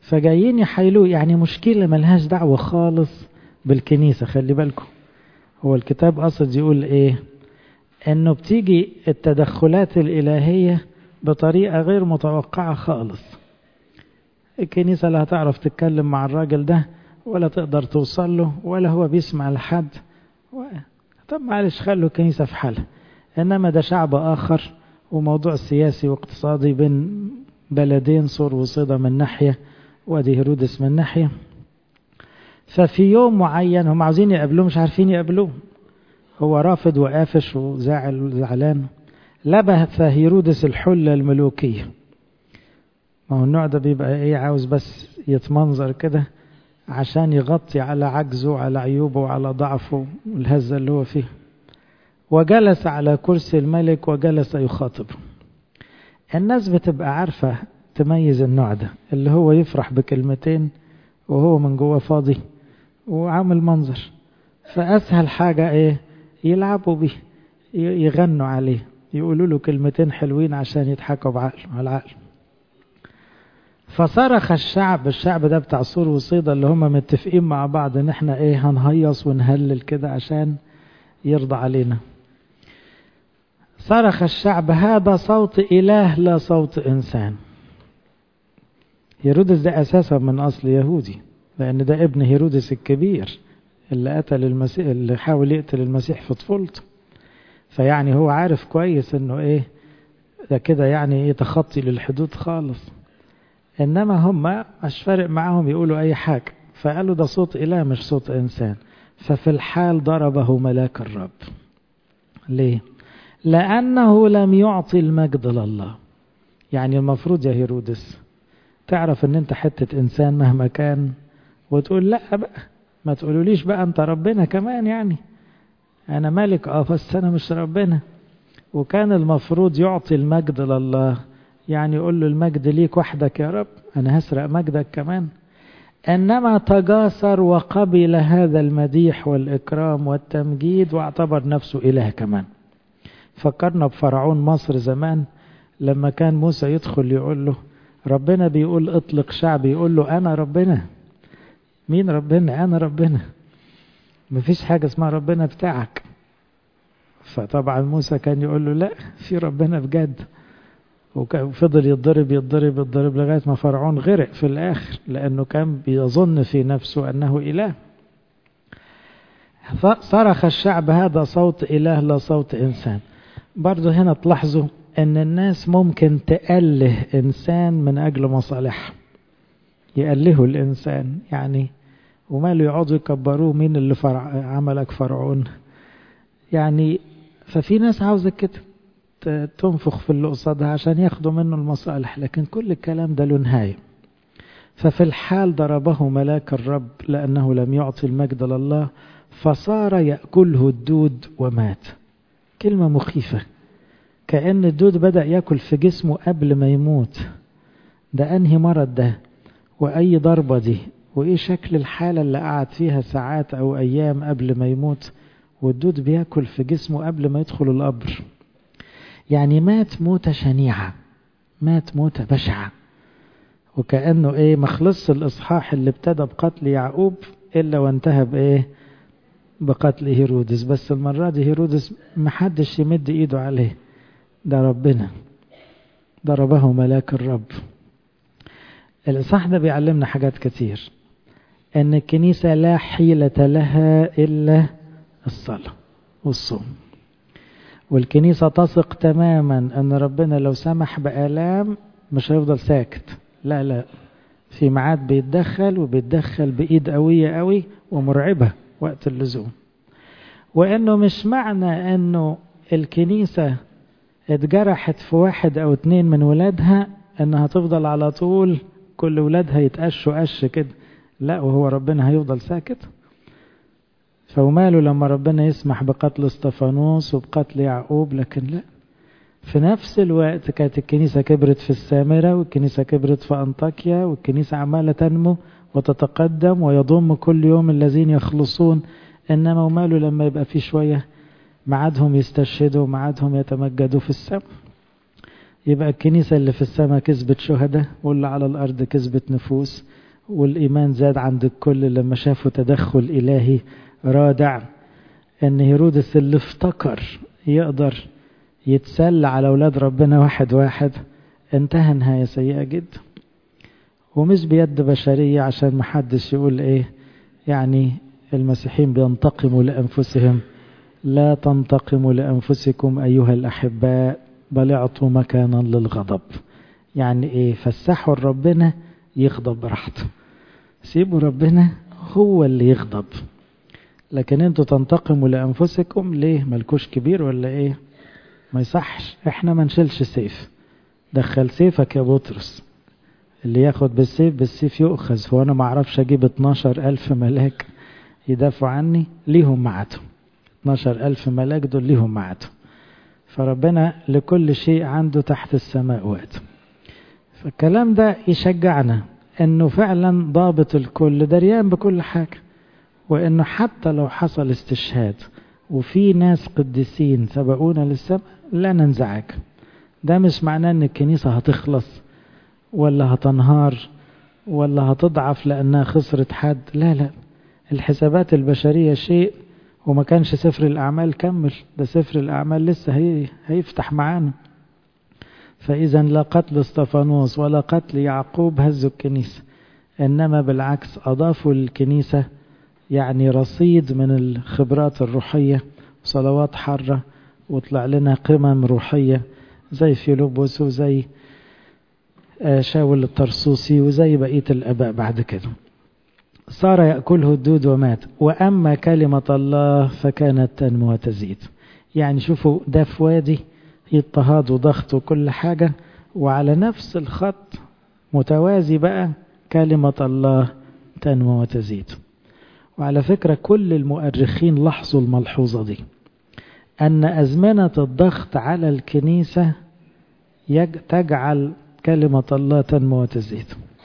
فجايين يحايلوه يعني مشكلة ملهاش دعوة خالص بالكنيسة خلي بالكم هو الكتاب قصد يقول ايه انه بتيجي التدخلات الالهية بطريقة غير متوقعة خالص الكنيسة لا هتعرف تتكلم مع الراجل ده ولا تقدر توصل له ولا هو بيسمع لحد و... طب معلش خلوا الكنيسة في حالها إنما ده شعب آخر وموضوع سياسي واقتصادي بين بلدين صور وصيدا من ناحية وادي هيرودس من ناحية ففي يوم معين هم عاوزين يقابلوه مش عارفين يقابلوه هو رافض وقافش وزعل وزعلان لبث هيرودس الحلة الملوكية ما هو النوع ده بيبقى ايه عاوز بس يتمنظر كده عشان يغطي على عجزه على عيوبه وعلى ضعفه والهزة اللي هو فيه وجلس على كرسي الملك وجلس يخاطبه الناس بتبقى عارفة تميز النوع ده اللي هو يفرح بكلمتين وهو من جوه فاضي وعامل منظر فأسهل حاجة ايه يلعبوا بيه يغنوا عليه يقولوا له كلمتين حلوين عشان يضحكوا بعقله على العقل فصرخ الشعب الشعب ده بتاع سور وصيدا اللي هم متفقين مع بعض ان احنا ايه هنهيص ونهلل كده عشان يرضى علينا صرخ الشعب هذا صوت اله لا صوت انسان هيرودس ده اساسا من اصل يهودي لان ده ابن هيرودس الكبير اللي قتل المسيح اللي حاول يقتل المسيح في طفولته فيعني هو عارف كويس انه ايه ده كده يعني ايه تخطي للحدود خالص انما هم مش فارق معاهم يقولوا اي حاجة فقالوا ده صوت اله مش صوت انسان ففي الحال ضربه ملاك الرب ليه لانه لم يعطي المجد لله يعني المفروض يا هيرودس تعرف ان انت حتة انسان مهما كان وتقول لا بقى ما تقولوليش بقى انت ربنا كمان يعني انا ملك اه بس انا مش ربنا وكان المفروض يعطي المجد لله يعني يقول له المجد ليك وحدك يا رب انا هسرق مجدك كمان انما تجاسر وقبل هذا المديح والاكرام والتمجيد واعتبر نفسه اله كمان فكرنا بفرعون مصر زمان لما كان موسى يدخل يقول له ربنا بيقول اطلق شعب يقول له انا ربنا مين ربنا انا ربنا مفيش حاجة اسمها ربنا بتاعك فطبعا موسى كان يقول له لا في ربنا بجد وفضل يتضرب يتضرب يتضرب لغاية ما فرعون غرق في الآخر لأنه كان بيظن في نفسه أنه إله صرخ الشعب هذا صوت إله لا صوت إنسان برضه هنا تلاحظوا أن الناس ممكن تأله إنسان من أجل مصالحها يألهوا الإنسان يعني وماله يقعدوا يكبروه مين اللي فرع عملك فرعون يعني ففي ناس عاوزة كده تنفخ في اللي قصادها عشان ياخدوا منه المصالح لكن كل الكلام ده له نهاية ففي الحال ضربه ملاك الرب لأنه لم يعطي المجد لله فصار يأكله الدود ومات كلمة مخيفة كأن الدود بدأ يأكل في جسمه قبل ما يموت ده أنهي مرض ده وأي ضربة دي وإيه شكل الحالة اللي قعد فيها ساعات أو أيام قبل ما يموت والدود بياكل في جسمه قبل ما يدخل القبر يعني مات موتة شنيعة مات موتة بشعة وكأنه إيه مخلص الإصحاح اللي ابتدى بقتل يعقوب إلا وانتهى بإيه بقتل هيرودس بس المرة دي هيرودس محدش يمد إيده عليه ده ربنا ضربه ملاك الرب الإصحاح ده بيعلمنا حاجات كتير أن الكنيسة لا حيلة لها إلا الصلاة والصوم والكنيسة تثق تماما أن ربنا لو سمح بآلام مش هيفضل ساكت لا لا في ميعاد بيتدخل وبيتدخل بإيد قوية قوي ومرعبة وقت اللزوم وأنه مش معنى أنه الكنيسة اتجرحت في واحد أو اتنين من ولادها أنها تفضل على طول كل ولادها يتقشوا قش كده لا وهو ربنا هيفضل ساكت فوماله لما ربنا يسمح بقتل استفانوس وبقتل يعقوب لكن لا في نفس الوقت كانت الكنيسة كبرت في السامرة والكنيسة كبرت في أنطاكيا والكنيسة عمالة تنمو وتتقدم ويضم كل يوم الذين يخلصون إنما وماله لما يبقى في شوية معادهم يستشهدوا ومعادهم يتمجدوا في السماء يبقى الكنيسة اللي في السماء كسبت شهداء واللي على الأرض كسبت نفوس والإيمان زاد عند الكل لما شافوا تدخل إلهي رادع أن هيرودس اللي افتكر يقدر يتسلى على أولاد ربنا واحد واحد انتهى نهاية سيئة جدا ومش بيد بشرية عشان محدش يقول ايه يعني المسيحيين بينتقموا لأنفسهم لا تنتقموا لأنفسكم أيها الأحباء بل اعطوا مكانا للغضب يعني ايه فسحوا ربنا يغضب براحته سيبوا ربنا هو اللي يغضب لكن انتوا تنتقموا لأنفسكم ليه ملكوش كبير ولا ايه ما يصحش احنا ما نشيلش سيف دخل سيفك يا بطرس اللي ياخد بالسيف بالسيف يؤخذ هو انا ما اعرفش اجيب 12 الف ملاك يدافعوا عني ليهم معتهم 12 الف ملاك دول ليهم معتهم فربنا لكل شيء عنده تحت السماء وقت فالكلام ده يشجعنا انه فعلا ضابط الكل دريان بكل حاجة وانه حتى لو حصل استشهاد وفي ناس قديسين سبقونا للسماء لا ننزعج ده مش معناه ان الكنيسة هتخلص ولا هتنهار ولا هتضعف لانها خسرت حد لا لا الحسابات البشرية شيء وما كانش سفر الأعمال كمل ده سفر الأعمال لسه هي هيفتح معانا فإذا لا قتل استفانوس ولا قتل يعقوب هزوا الكنيسة إنما بالعكس أضافوا للكنيسة يعني رصيد من الخبرات الروحية صلوات حرة وطلع لنا قمم روحية زي فيلبس وزي شاول الطرسوسي وزي بقية الآباء بعد كده صار يأكله الدود ومات وأما كلمة الله فكانت تنمو وتزيد يعني شوفوا ده في وادي اضطهاد وضغط وكل حاجة وعلى نفس الخط متوازي بقى كلمة الله تنمو وتزيد وعلى فكرة كل المؤرخين لاحظوا الملحوظة دي أن أزمنة الضغط على الكنيسة تجعل كلمة الله تنمو وتزيد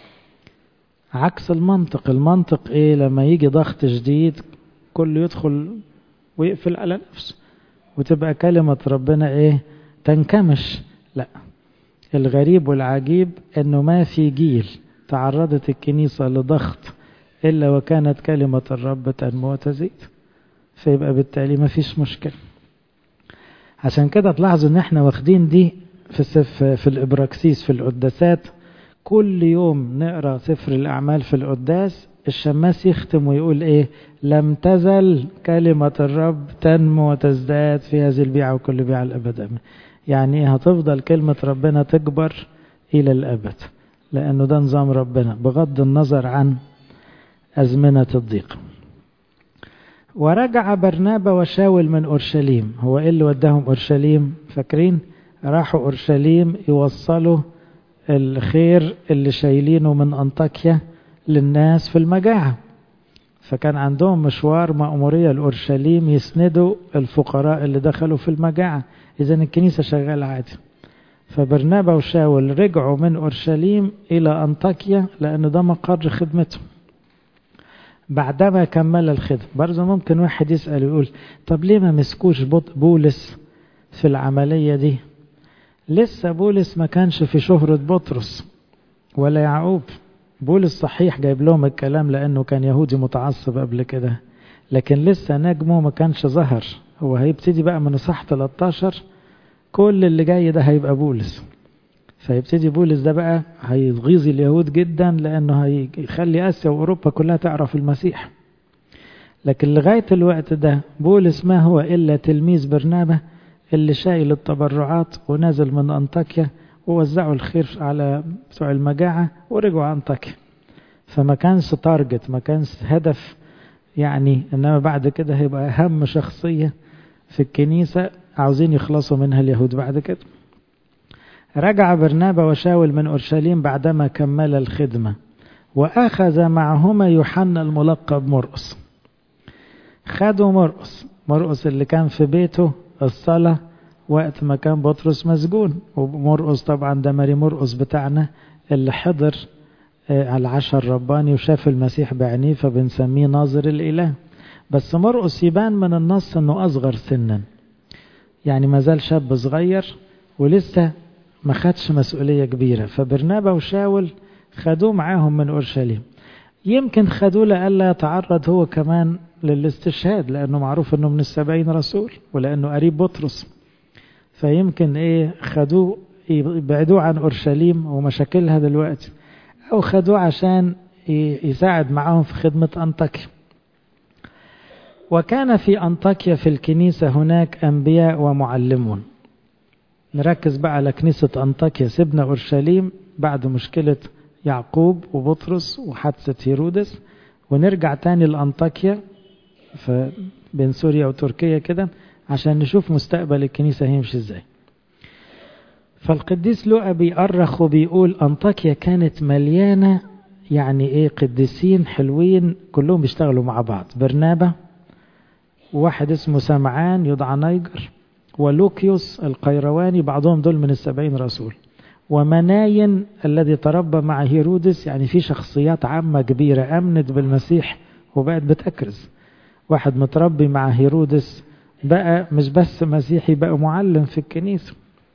عكس المنطق المنطق ايه لما يجي ضغط شديد كله يدخل ويقفل على نفسه وتبقى كلمة ربنا ايه تنكمش لا الغريب والعجيب انه ما في جيل تعرضت الكنيسة لضغط الا وكانت كلمة الرب تنمو وتزيد فيبقى بالتالي ما فيش مشكلة عشان كده تلاحظوا ان احنا واخدين دي في, في الابراكسيس في القداسات كل يوم نقرا سفر الاعمال في القداس الشماس يختم ويقول ايه لم تزل كلمة الرب تنمو وتزداد في هذه البيعة وكل بيعة الأبد أمين يعني ايه هتفضل كلمة ربنا تكبر إلى الأبد لأنه ده نظام ربنا بغض النظر عن أزمنة الضيق ورجع برنابا وشاول من أورشليم هو إيه اللي وداهم أورشليم فاكرين راحوا أورشليم يوصلوا الخير اللي شايلينه من أنطاكيا للناس في المجاعة فكان عندهم مشوار مأمورية لأورشليم يسندوا الفقراء اللي دخلوا في المجاعة إذا الكنيسة شغالة عادي فبرنابا وشاول رجعوا من أورشليم إلى أنطاكيا لأن ده مقر خدمتهم بعدما كمل الخدمة برضه ممكن واحد يسأل يقول طب ليه ما مسكوش بولس في العملية دي لسه بولس ما كانش في شهرة بطرس ولا يعقوب بولس صحيح جايب لهم الكلام لأنه كان يهودي متعصب قبل كده لكن لسه نجمه ما كانش ظهر هو هيبتدي بقى من صح 13 كل اللي جاي ده هيبقى بولس فيبتدي بولس ده بقى هيغيظ اليهود جدا لأنه هيخلي آسيا وأوروبا كلها تعرف المسيح لكن لغاية الوقت ده بولس ما هو إلا تلميذ برنابة اللي شايل التبرعات ونازل من أنطاكيا ووزعوا الخير على بتوع المجاعة ورجعوا أنطاكيا فما كانش تارجت ما كانش هدف يعني إنما بعد كده هيبقى أهم شخصية في الكنيسة عاوزين يخلصوا منها اليهود بعد كده رجع برنابا وشاول من أورشليم بعدما كمل الخدمة وأخذ معهما يوحنا الملقب مرقس خدوا مرقس مرقس اللي كان في بيته الصلاة وقت ما كان بطرس مسجون ومرقس طبعا ده ماري مرقس بتاعنا اللي حضر على العشاء الرباني وشاف المسيح بعينيه فبنسميه ناظر الإله بس مرقس يبان من النص انه اصغر سنا يعني ما زال شاب صغير ولسه ما خدش مسؤولية كبيرة فبرنابا وشاول خدوه معاهم من أورشليم يمكن خدوه لألا يتعرض هو كمان للاستشهاد لأنه معروف أنه من السبعين رسول ولأنه قريب بطرس فيمكن إيه خدوه يبعدوه عن أورشليم ومشاكلها دلوقتي أو خدوه عشان يساعد معاهم في خدمة أنطاكيا وكان في أنطاكيا في الكنيسة هناك أنبياء ومعلمون نركز بقى على كنيسة أنطاكيا سيبنا أورشليم بعد مشكلة يعقوب وبطرس وحادثة هيرودس ونرجع تاني لأنطاكيا بين سوريا وتركيا كده عشان نشوف مستقبل الكنيسة هيمشي ازاي فالقديس لوقا بيأرخ وبيقول أنطاكيا كانت مليانة يعني ايه قديسين حلوين كلهم بيشتغلوا مع بعض برنابا وواحد اسمه سمعان يدعى نيجر ولوكيوس القيرواني بعضهم دول من السبعين رسول ومناين الذي تربى مع هيرودس يعني في شخصيات عامة كبيرة أمنت بالمسيح وبقت بتكرز واحد متربي مع هيرودس بقى مش بس مسيحي بقى معلم في الكنيسة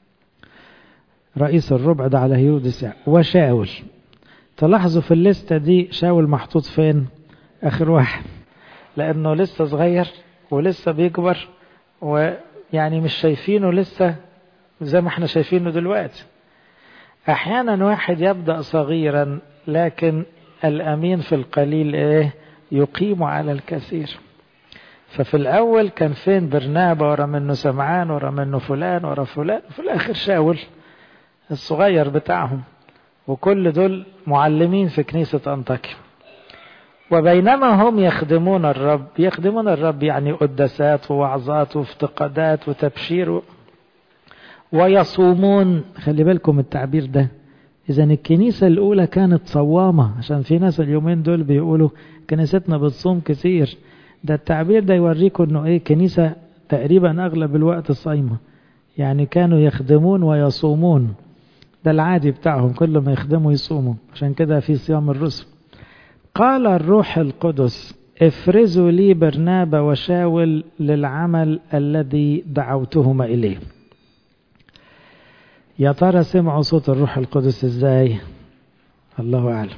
رئيس الربع ده على هيرودس يعني وشاول تلاحظوا في الليستة دي شاول محطوط فين آخر واحد لأنه لسه صغير ولسه بيكبر ويعني مش شايفينه لسه زي ما احنا شايفينه دلوقتي أحيانا واحد يبدأ صغيرا لكن الأمين في القليل إيه يقيم على الكثير ففي الأول كان فين برنابا ورا منه سمعان ورا منه فلان ورا فلان وفي الآخر شاول الصغير بتاعهم وكل دول معلمين في كنيسة أنطاكيا وبينما هم يخدمون الرب يخدمون الرب يعني قداسات ووعظات وافتقادات وتبشير ويصومون خلي بالكم التعبير ده إذا الكنيسة الأولى كانت صوامة عشان في ناس اليومين دول بيقولوا كنيستنا بتصوم كثير ده التعبير ده يوريكم إنه إيه كنيسة تقريبا أغلب الوقت صايمة يعني كانوا يخدمون ويصومون ده العادي بتاعهم كل ما يخدموا يصوموا عشان كده في صيام الرسل قال الروح القدس افرزوا لي برنابا وشاول للعمل الذي دعوتهما إليه يا ترى سمعوا صوت الروح القدس ازاي الله أعلم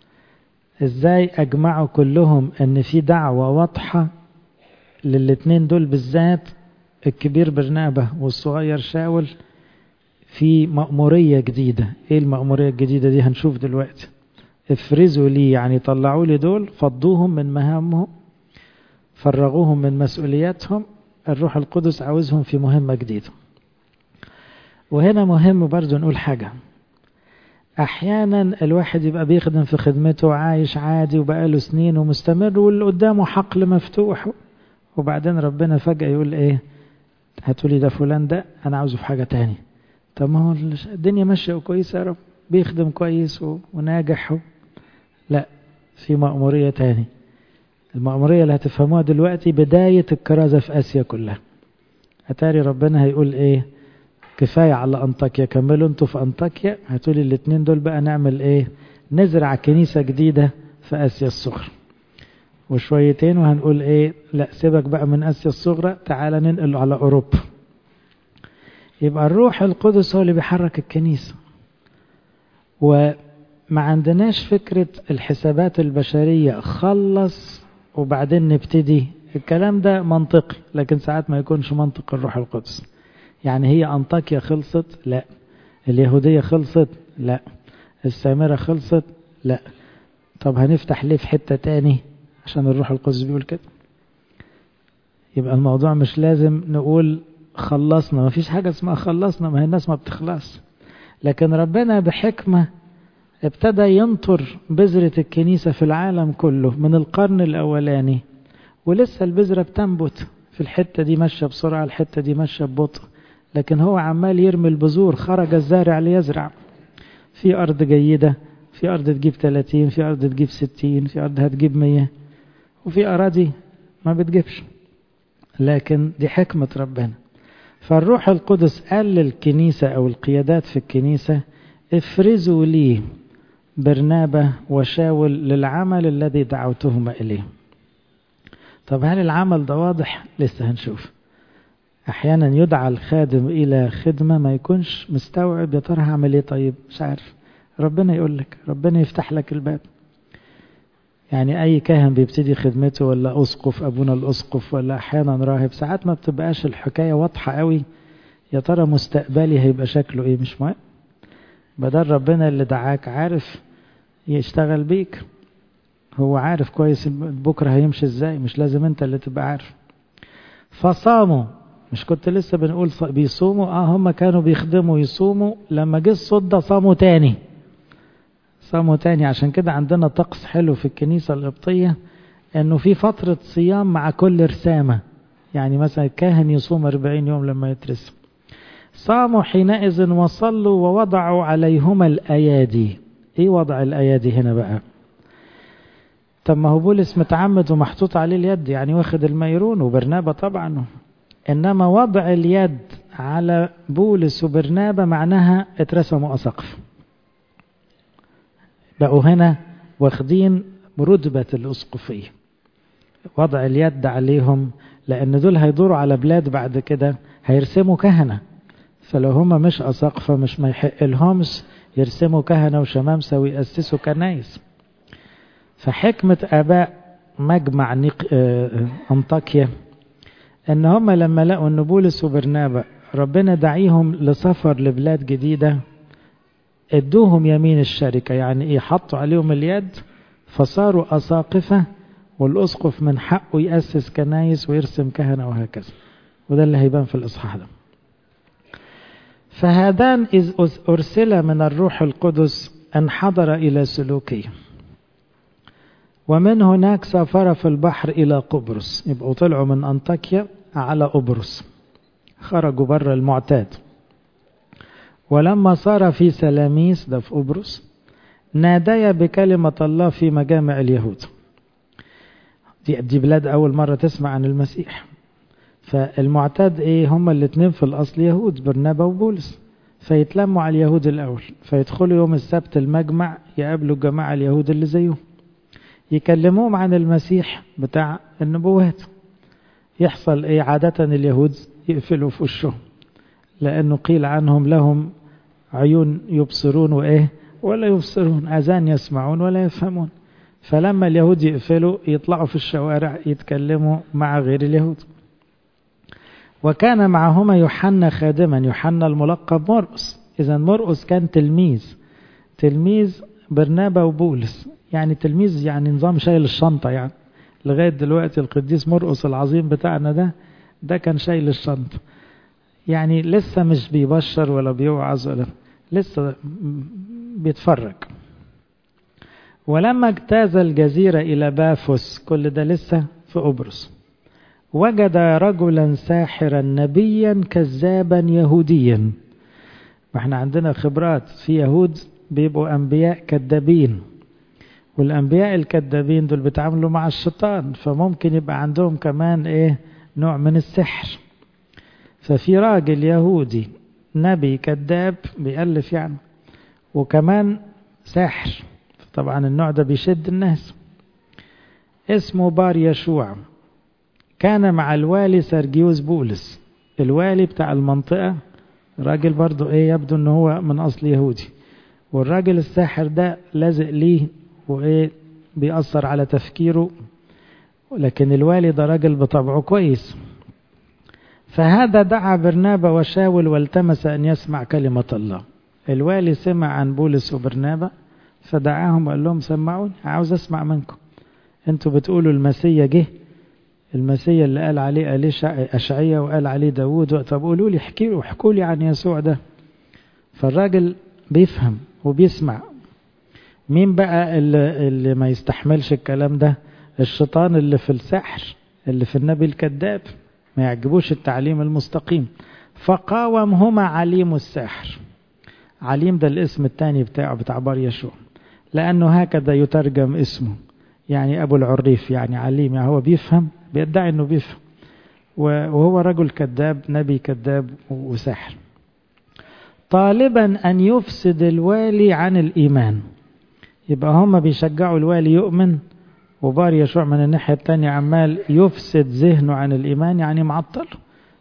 ازاي أجمعوا كلهم ان في دعوة واضحة للاتنين دول بالذات الكبير برنابا والصغير شاول في مأمورية جديدة ايه المأمورية الجديدة دي هنشوف دلوقتي افرزوا لي يعني طلعوا لي دول فضوهم من مهامهم فرغوهم من مسؤولياتهم الروح القدس عاوزهم في مهمة جديدة وهنا مهم برضو نقول حاجة أحيانا الواحد يبقى بيخدم في خدمته عايش عادي وبقاله سنين ومستمر واللي قدامه حقل مفتوح وبعدين ربنا فجأة يقول إيه هاتولي ده فلان ده أنا عاوزه في حاجة تاني طب ما هو الدنيا ماشية كويسة يا رب بيخدم كويس وناجح لا في مأمورية تاني المأمورية اللي هتفهموها دلوقتي بداية الكرازة في آسيا كلها أتاري ربنا هيقول إيه كفاية على أنطاكيا كملوا انتوا في أنطاكيا هتقولي الاتنين دول بقى نعمل إيه نزرع كنيسة جديدة في آسيا الصغرى وشويتين وهنقول إيه لا سيبك بقى من آسيا الصغرى تعالى ننقل على أوروبا يبقى الروح القدس هو اللي بيحرك الكنيسة وما عندناش فكرة الحسابات البشرية خلص وبعدين نبتدي الكلام ده منطقي لكن ساعات ما يكونش منطق الروح القدس يعني هي أنطاكيا خلصت لا اليهودية خلصت لا السامرة خلصت لا طب هنفتح ليه في حتة تاني عشان الروح القدس بيقول كده يبقى الموضوع مش لازم نقول خلصنا ما فيش حاجة اسمها خلصنا ما هي الناس ما بتخلص لكن ربنا بحكمة ابتدى ينطر بذرة الكنيسة في العالم كله من القرن الأولاني ولسه البذرة بتنبت في الحتة دي ماشية بسرعة الحتة دي ماشية ببطء لكن هو عمال يرمي البذور خرج الزارع ليزرع في أرض جيدة في أرض تجيب 30 في أرض تجيب 60 في أرض هتجيب 100 وفي أراضي ما بتجيبش لكن دي حكمة ربنا فالروح القدس قال للكنيسة أو القيادات في الكنيسة افرزوا لي برنابة وشاول للعمل الذي دعوتهما إليه طب هل العمل ده واضح؟ لسه هنشوف أحيانا يدعى الخادم إلى خدمة ما يكونش مستوعب يا ترى هعمل إيه طيب مش عارف ربنا يقول لك ربنا يفتح لك الباب يعني أي كاهن بيبتدي خدمته ولا أسقف أبونا الأسقف ولا أحيانا راهب ساعات ما بتبقاش الحكاية واضحة قوي يا ترى مستقبلي هيبقى شكله إيه مش مهم بدل ربنا اللي دعاك عارف يشتغل بيك هو عارف كويس بكرة هيمشي ازاي مش لازم انت اللي تبقى عارف فصاموا مش كنت لسه بنقول بيصوموا اه هم كانوا بيخدموا يصوموا لما جه الصوت ده صاموا تاني صاموا تاني عشان كده عندنا طقس حلو في الكنيسة القبطية انه في فترة صيام مع كل رسامة يعني مثلا الكاهن يصوم 40 يوم لما يترسم صاموا حينئذ وصلوا ووضعوا عليهما الأيادي ايه وضع الأيادي هنا بقى طب ما هو بولس متعمد ومحطوط عليه اليد يعني واخد الميرون وبرنابا طبعا انما وضع اليد على بولس وبرنابا معناها اترسموا اسقف بقوا هنا واخدين رتبة الأسقفية وضع اليد عليهم لأن دول هيدوروا على بلاد بعد كده هيرسموا كهنة فلو هم مش أساقفة مش ما يحق لهمش يرسموا كهنة وشمامسة ويأسسوا كنايس فحكمة آباء مجمع نيق... أنطاكيا إن هم لما لقوا إن بولس وبرنابا ربنا دعيهم لسفر لبلاد جديدة ادوهم يمين الشركة يعني إيه حطوا عليهم اليد فصاروا أساقفة والأسقف من حقه يأسس كنايس ويرسم كهنة وهكذا وده اللي هيبان في الإصحاح ده فهذان إذ أرسل من الروح القدس انحدر إلى سلوكيه ومن هناك سافر في البحر إلى قبرص يبقوا طلعوا من أنطاكيا على قبرص خرجوا بره المعتاد ولما صار في سلاميس ده في قبرص ناديا بكلمة الله في مجامع اليهود دي, دي بلاد أول مرة تسمع عن المسيح فالمعتاد ايه هما الاتنين في الاصل يهود برنابا وبولس فيتلموا على اليهود الاول فيدخلوا يوم السبت المجمع يقابلوا الجماعة اليهود اللي زيهم يكلموهم عن المسيح بتاع النبوات يحصل ايه عادة اليهود يقفلوا في وشهم لانه قيل عنهم لهم عيون يبصرون وايه ولا يبصرون اذان يسمعون ولا يفهمون فلما اليهود يقفلوا يطلعوا في الشوارع يتكلموا مع غير اليهود وكان معهما يوحنا خادما يوحنا الملقب مرقس إذا مرقس كان تلميذ تلميذ برنابا وبولس يعني تلميذ يعني نظام شايل الشنطة يعني لغاية دلوقتي القديس مرقس العظيم بتاعنا ده ده كان شايل الشنطة يعني لسه مش بيبشر ولا بيوعظ ولا لسه بيتفرج ولما اجتاز الجزيرة إلى بافوس كل ده لسه في قبرص وجد رجلا ساحرا نبيا كذابا يهوديا واحنا عندنا خبرات في يهود بيبقوا انبياء كذابين والانبياء الكذابين دول بيتعاملوا مع الشيطان فممكن يبقى عندهم كمان ايه نوع من السحر ففي راجل يهودي نبي كذاب بيألف يعني وكمان ساحر طبعا النوع ده بيشد الناس اسمه بار يشوع كان مع الوالي سرجيوس بولس الوالي بتاع المنطقة راجل برضو ايه يبدو ان هو من اصل يهودي والراجل الساحر ده لازق ليه وايه بيأثر على تفكيره لكن الوالي ده راجل بطبعه كويس فهذا دعا برنابا وشاول والتمس ان يسمع كلمة الله الوالي سمع عن بولس وبرنابا فدعاهم وقال لهم سمعوني عاوز اسمع منكم انتوا بتقولوا المسيا جه المسيا اللي قال عليه أليشع أشعية وقال عليه داوود طب قولوا لي احكي له احكوا لي عن يسوع ده فالراجل بيفهم وبيسمع مين بقى اللي, اللي ما يستحملش الكلام ده الشيطان اللي في السحر اللي في النبي الكذاب ما يعجبوش التعليم المستقيم فقاومهما عليم الساحر عليم ده الاسم الثاني بتاعه بتاع بار يشوع لأنه هكذا يترجم اسمه يعني أبو العريف يعني عليم يعني هو بيفهم بيدعي أنه بيفهم وهو رجل كذاب نبي كذاب وساحر طالبا أن يفسد الوالي عن الإيمان يبقى هم بيشجعوا الوالي يؤمن وبار يشوع من الناحية التانية عمال يفسد ذهنه عن الإيمان يعني معطل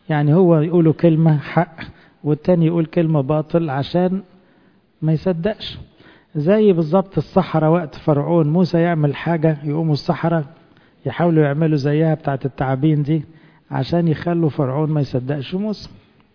يعني هو يقولوا كلمة حق والتاني يقول كلمة باطل عشان ما يصدقش زي بالظبط الصحراء وقت فرعون موسى يعمل حاجة يقوموا الصحراء يحاولوا يعملوا زيها بتاعت التعابين دي عشان يخلوا فرعون ما يصدقش موسى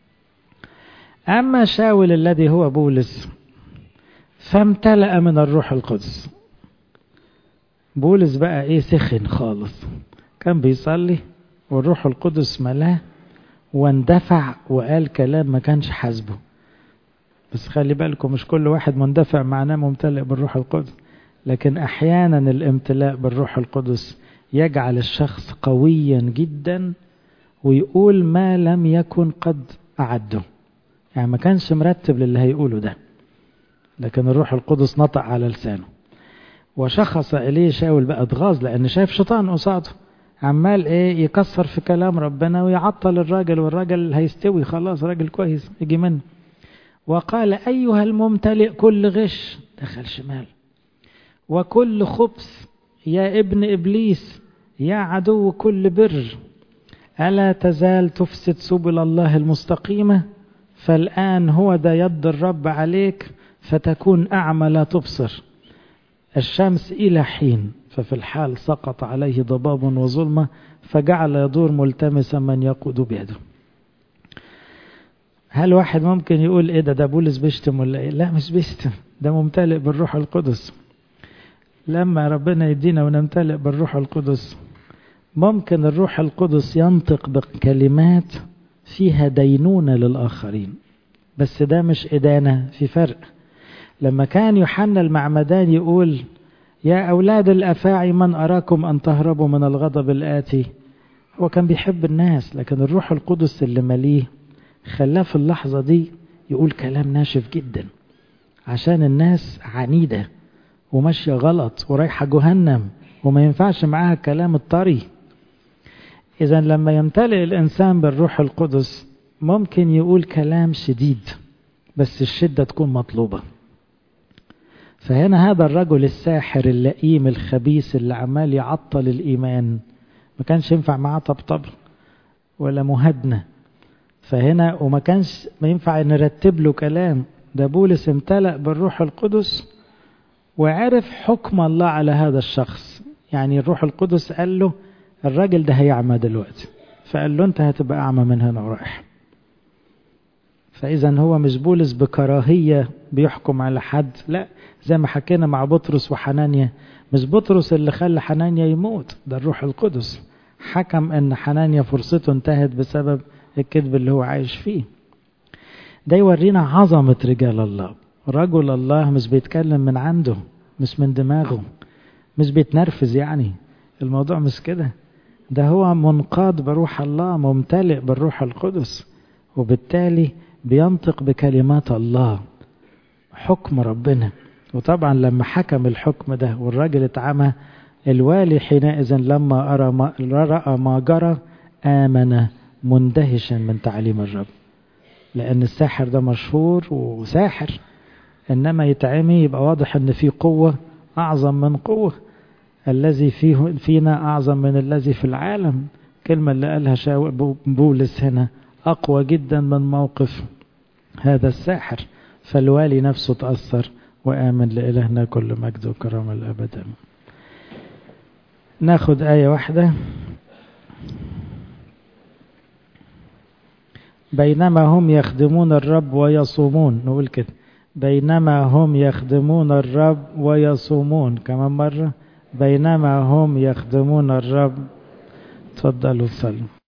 أما شاول الذي هو بولس فامتلأ من الروح القدس بولس بقى ايه سخن خالص كان بيصلي والروح القدس ملاه واندفع وقال كلام ما كانش حاسبه بس خلي بالكم مش كل واحد مندفع معناه ممتلئ بالروح القدس لكن احيانا الامتلاء بالروح القدس يجعل الشخص قويا جدا ويقول ما لم يكن قد اعده يعني ما كانش مرتب للي هيقوله ده لكن الروح القدس نطق على لسانه وشخص إليه شاول بقى اتغاظ لأن شايف شيطان قصاده عمال ايه يكسر في كلام ربنا ويعطل الراجل والراجل هيستوي خلاص راجل كويس يجي منه وقال أيها الممتلئ كل غش دخل شمال وكل خبث يا ابن إبليس يا عدو كل بر ألا تزال تفسد سبل الله المستقيمة فالآن هو ده يد الرب عليك فتكون أعمى لا تبصر الشمس إلى حين ففي الحال سقط عليه ضباب وظلمة فجعل يدور ملتمسا من يقود بيده هل واحد ممكن يقول ايه ده ده بولس بيشتم ولا ايه لا مش بيشتم ده ممتلئ بالروح القدس لما ربنا يدينا ونمتلئ بالروح القدس ممكن الروح القدس ينطق بكلمات فيها دينونة للآخرين بس ده مش إدانة في فرق لما كان يوحنا المعمدان يقول يا أولاد الأفاعي من أراكم أن تهربوا من الغضب الآتي هو كان بيحب الناس لكن الروح القدس اللي مليه خلاه في اللحظة دي يقول كلام ناشف جدا عشان الناس عنيدة وماشية غلط ورايحة جهنم وما ينفعش معاها الكلام الطري إذا لما يمتلئ الإنسان بالروح القدس ممكن يقول كلام شديد بس الشدة تكون مطلوبة فهنا هذا الرجل الساحر اللئيم الخبيث اللي عمال يعطل الإيمان ما كانش ينفع معاه طبطب ولا مهدنة فهنا وما كانش ما ينفع نرتب له كلام ده بولس امتلأ بالروح القدس وعرف حكم الله على هذا الشخص يعني الروح القدس قال له الراجل ده هيعمى دلوقتي فقال له انت هتبقى اعمى من هنا ورايح فاذا هو مش بولس بكراهيه بيحكم على حد لا زي ما حكينا مع بطرس وحنانيا مش بطرس اللي خلى حنانيا يموت ده الروح القدس حكم ان حنانيا فرصته انتهت بسبب الكذب اللي هو عايش فيه ده يورينا عظمة رجال الله رجل الله مش بيتكلم من عنده مش من دماغه مش بيتنرفز يعني الموضوع مش كده ده هو منقاد بروح الله ممتلئ بالروح القدس وبالتالي بينطق بكلمات الله حكم ربنا وطبعا لما حكم الحكم ده والراجل اتعمى الوالي حينئذ لما أرى ما رأى ما جرى آمن مندهشا من تعليم الرب لأن الساحر ده مشهور وساحر إنما يتعمي يبقى واضح إن في قوة أعظم من قوة الذي فيه فينا أعظم من الذي في العالم كلمة اللي قالها شاو بولس هنا أقوى جدا من موقف هذا الساحر فالوالي نفسه تأثر وآمن لإلهنا كل مجد وكرامة الأبد ناخد آية واحدة بينما هم يخدمون الرب ويصومون نقول كده بينما هم يخدمون الرب ويصومون كمان مرة بينما هم يخدمون الرب تفضلوا صلوا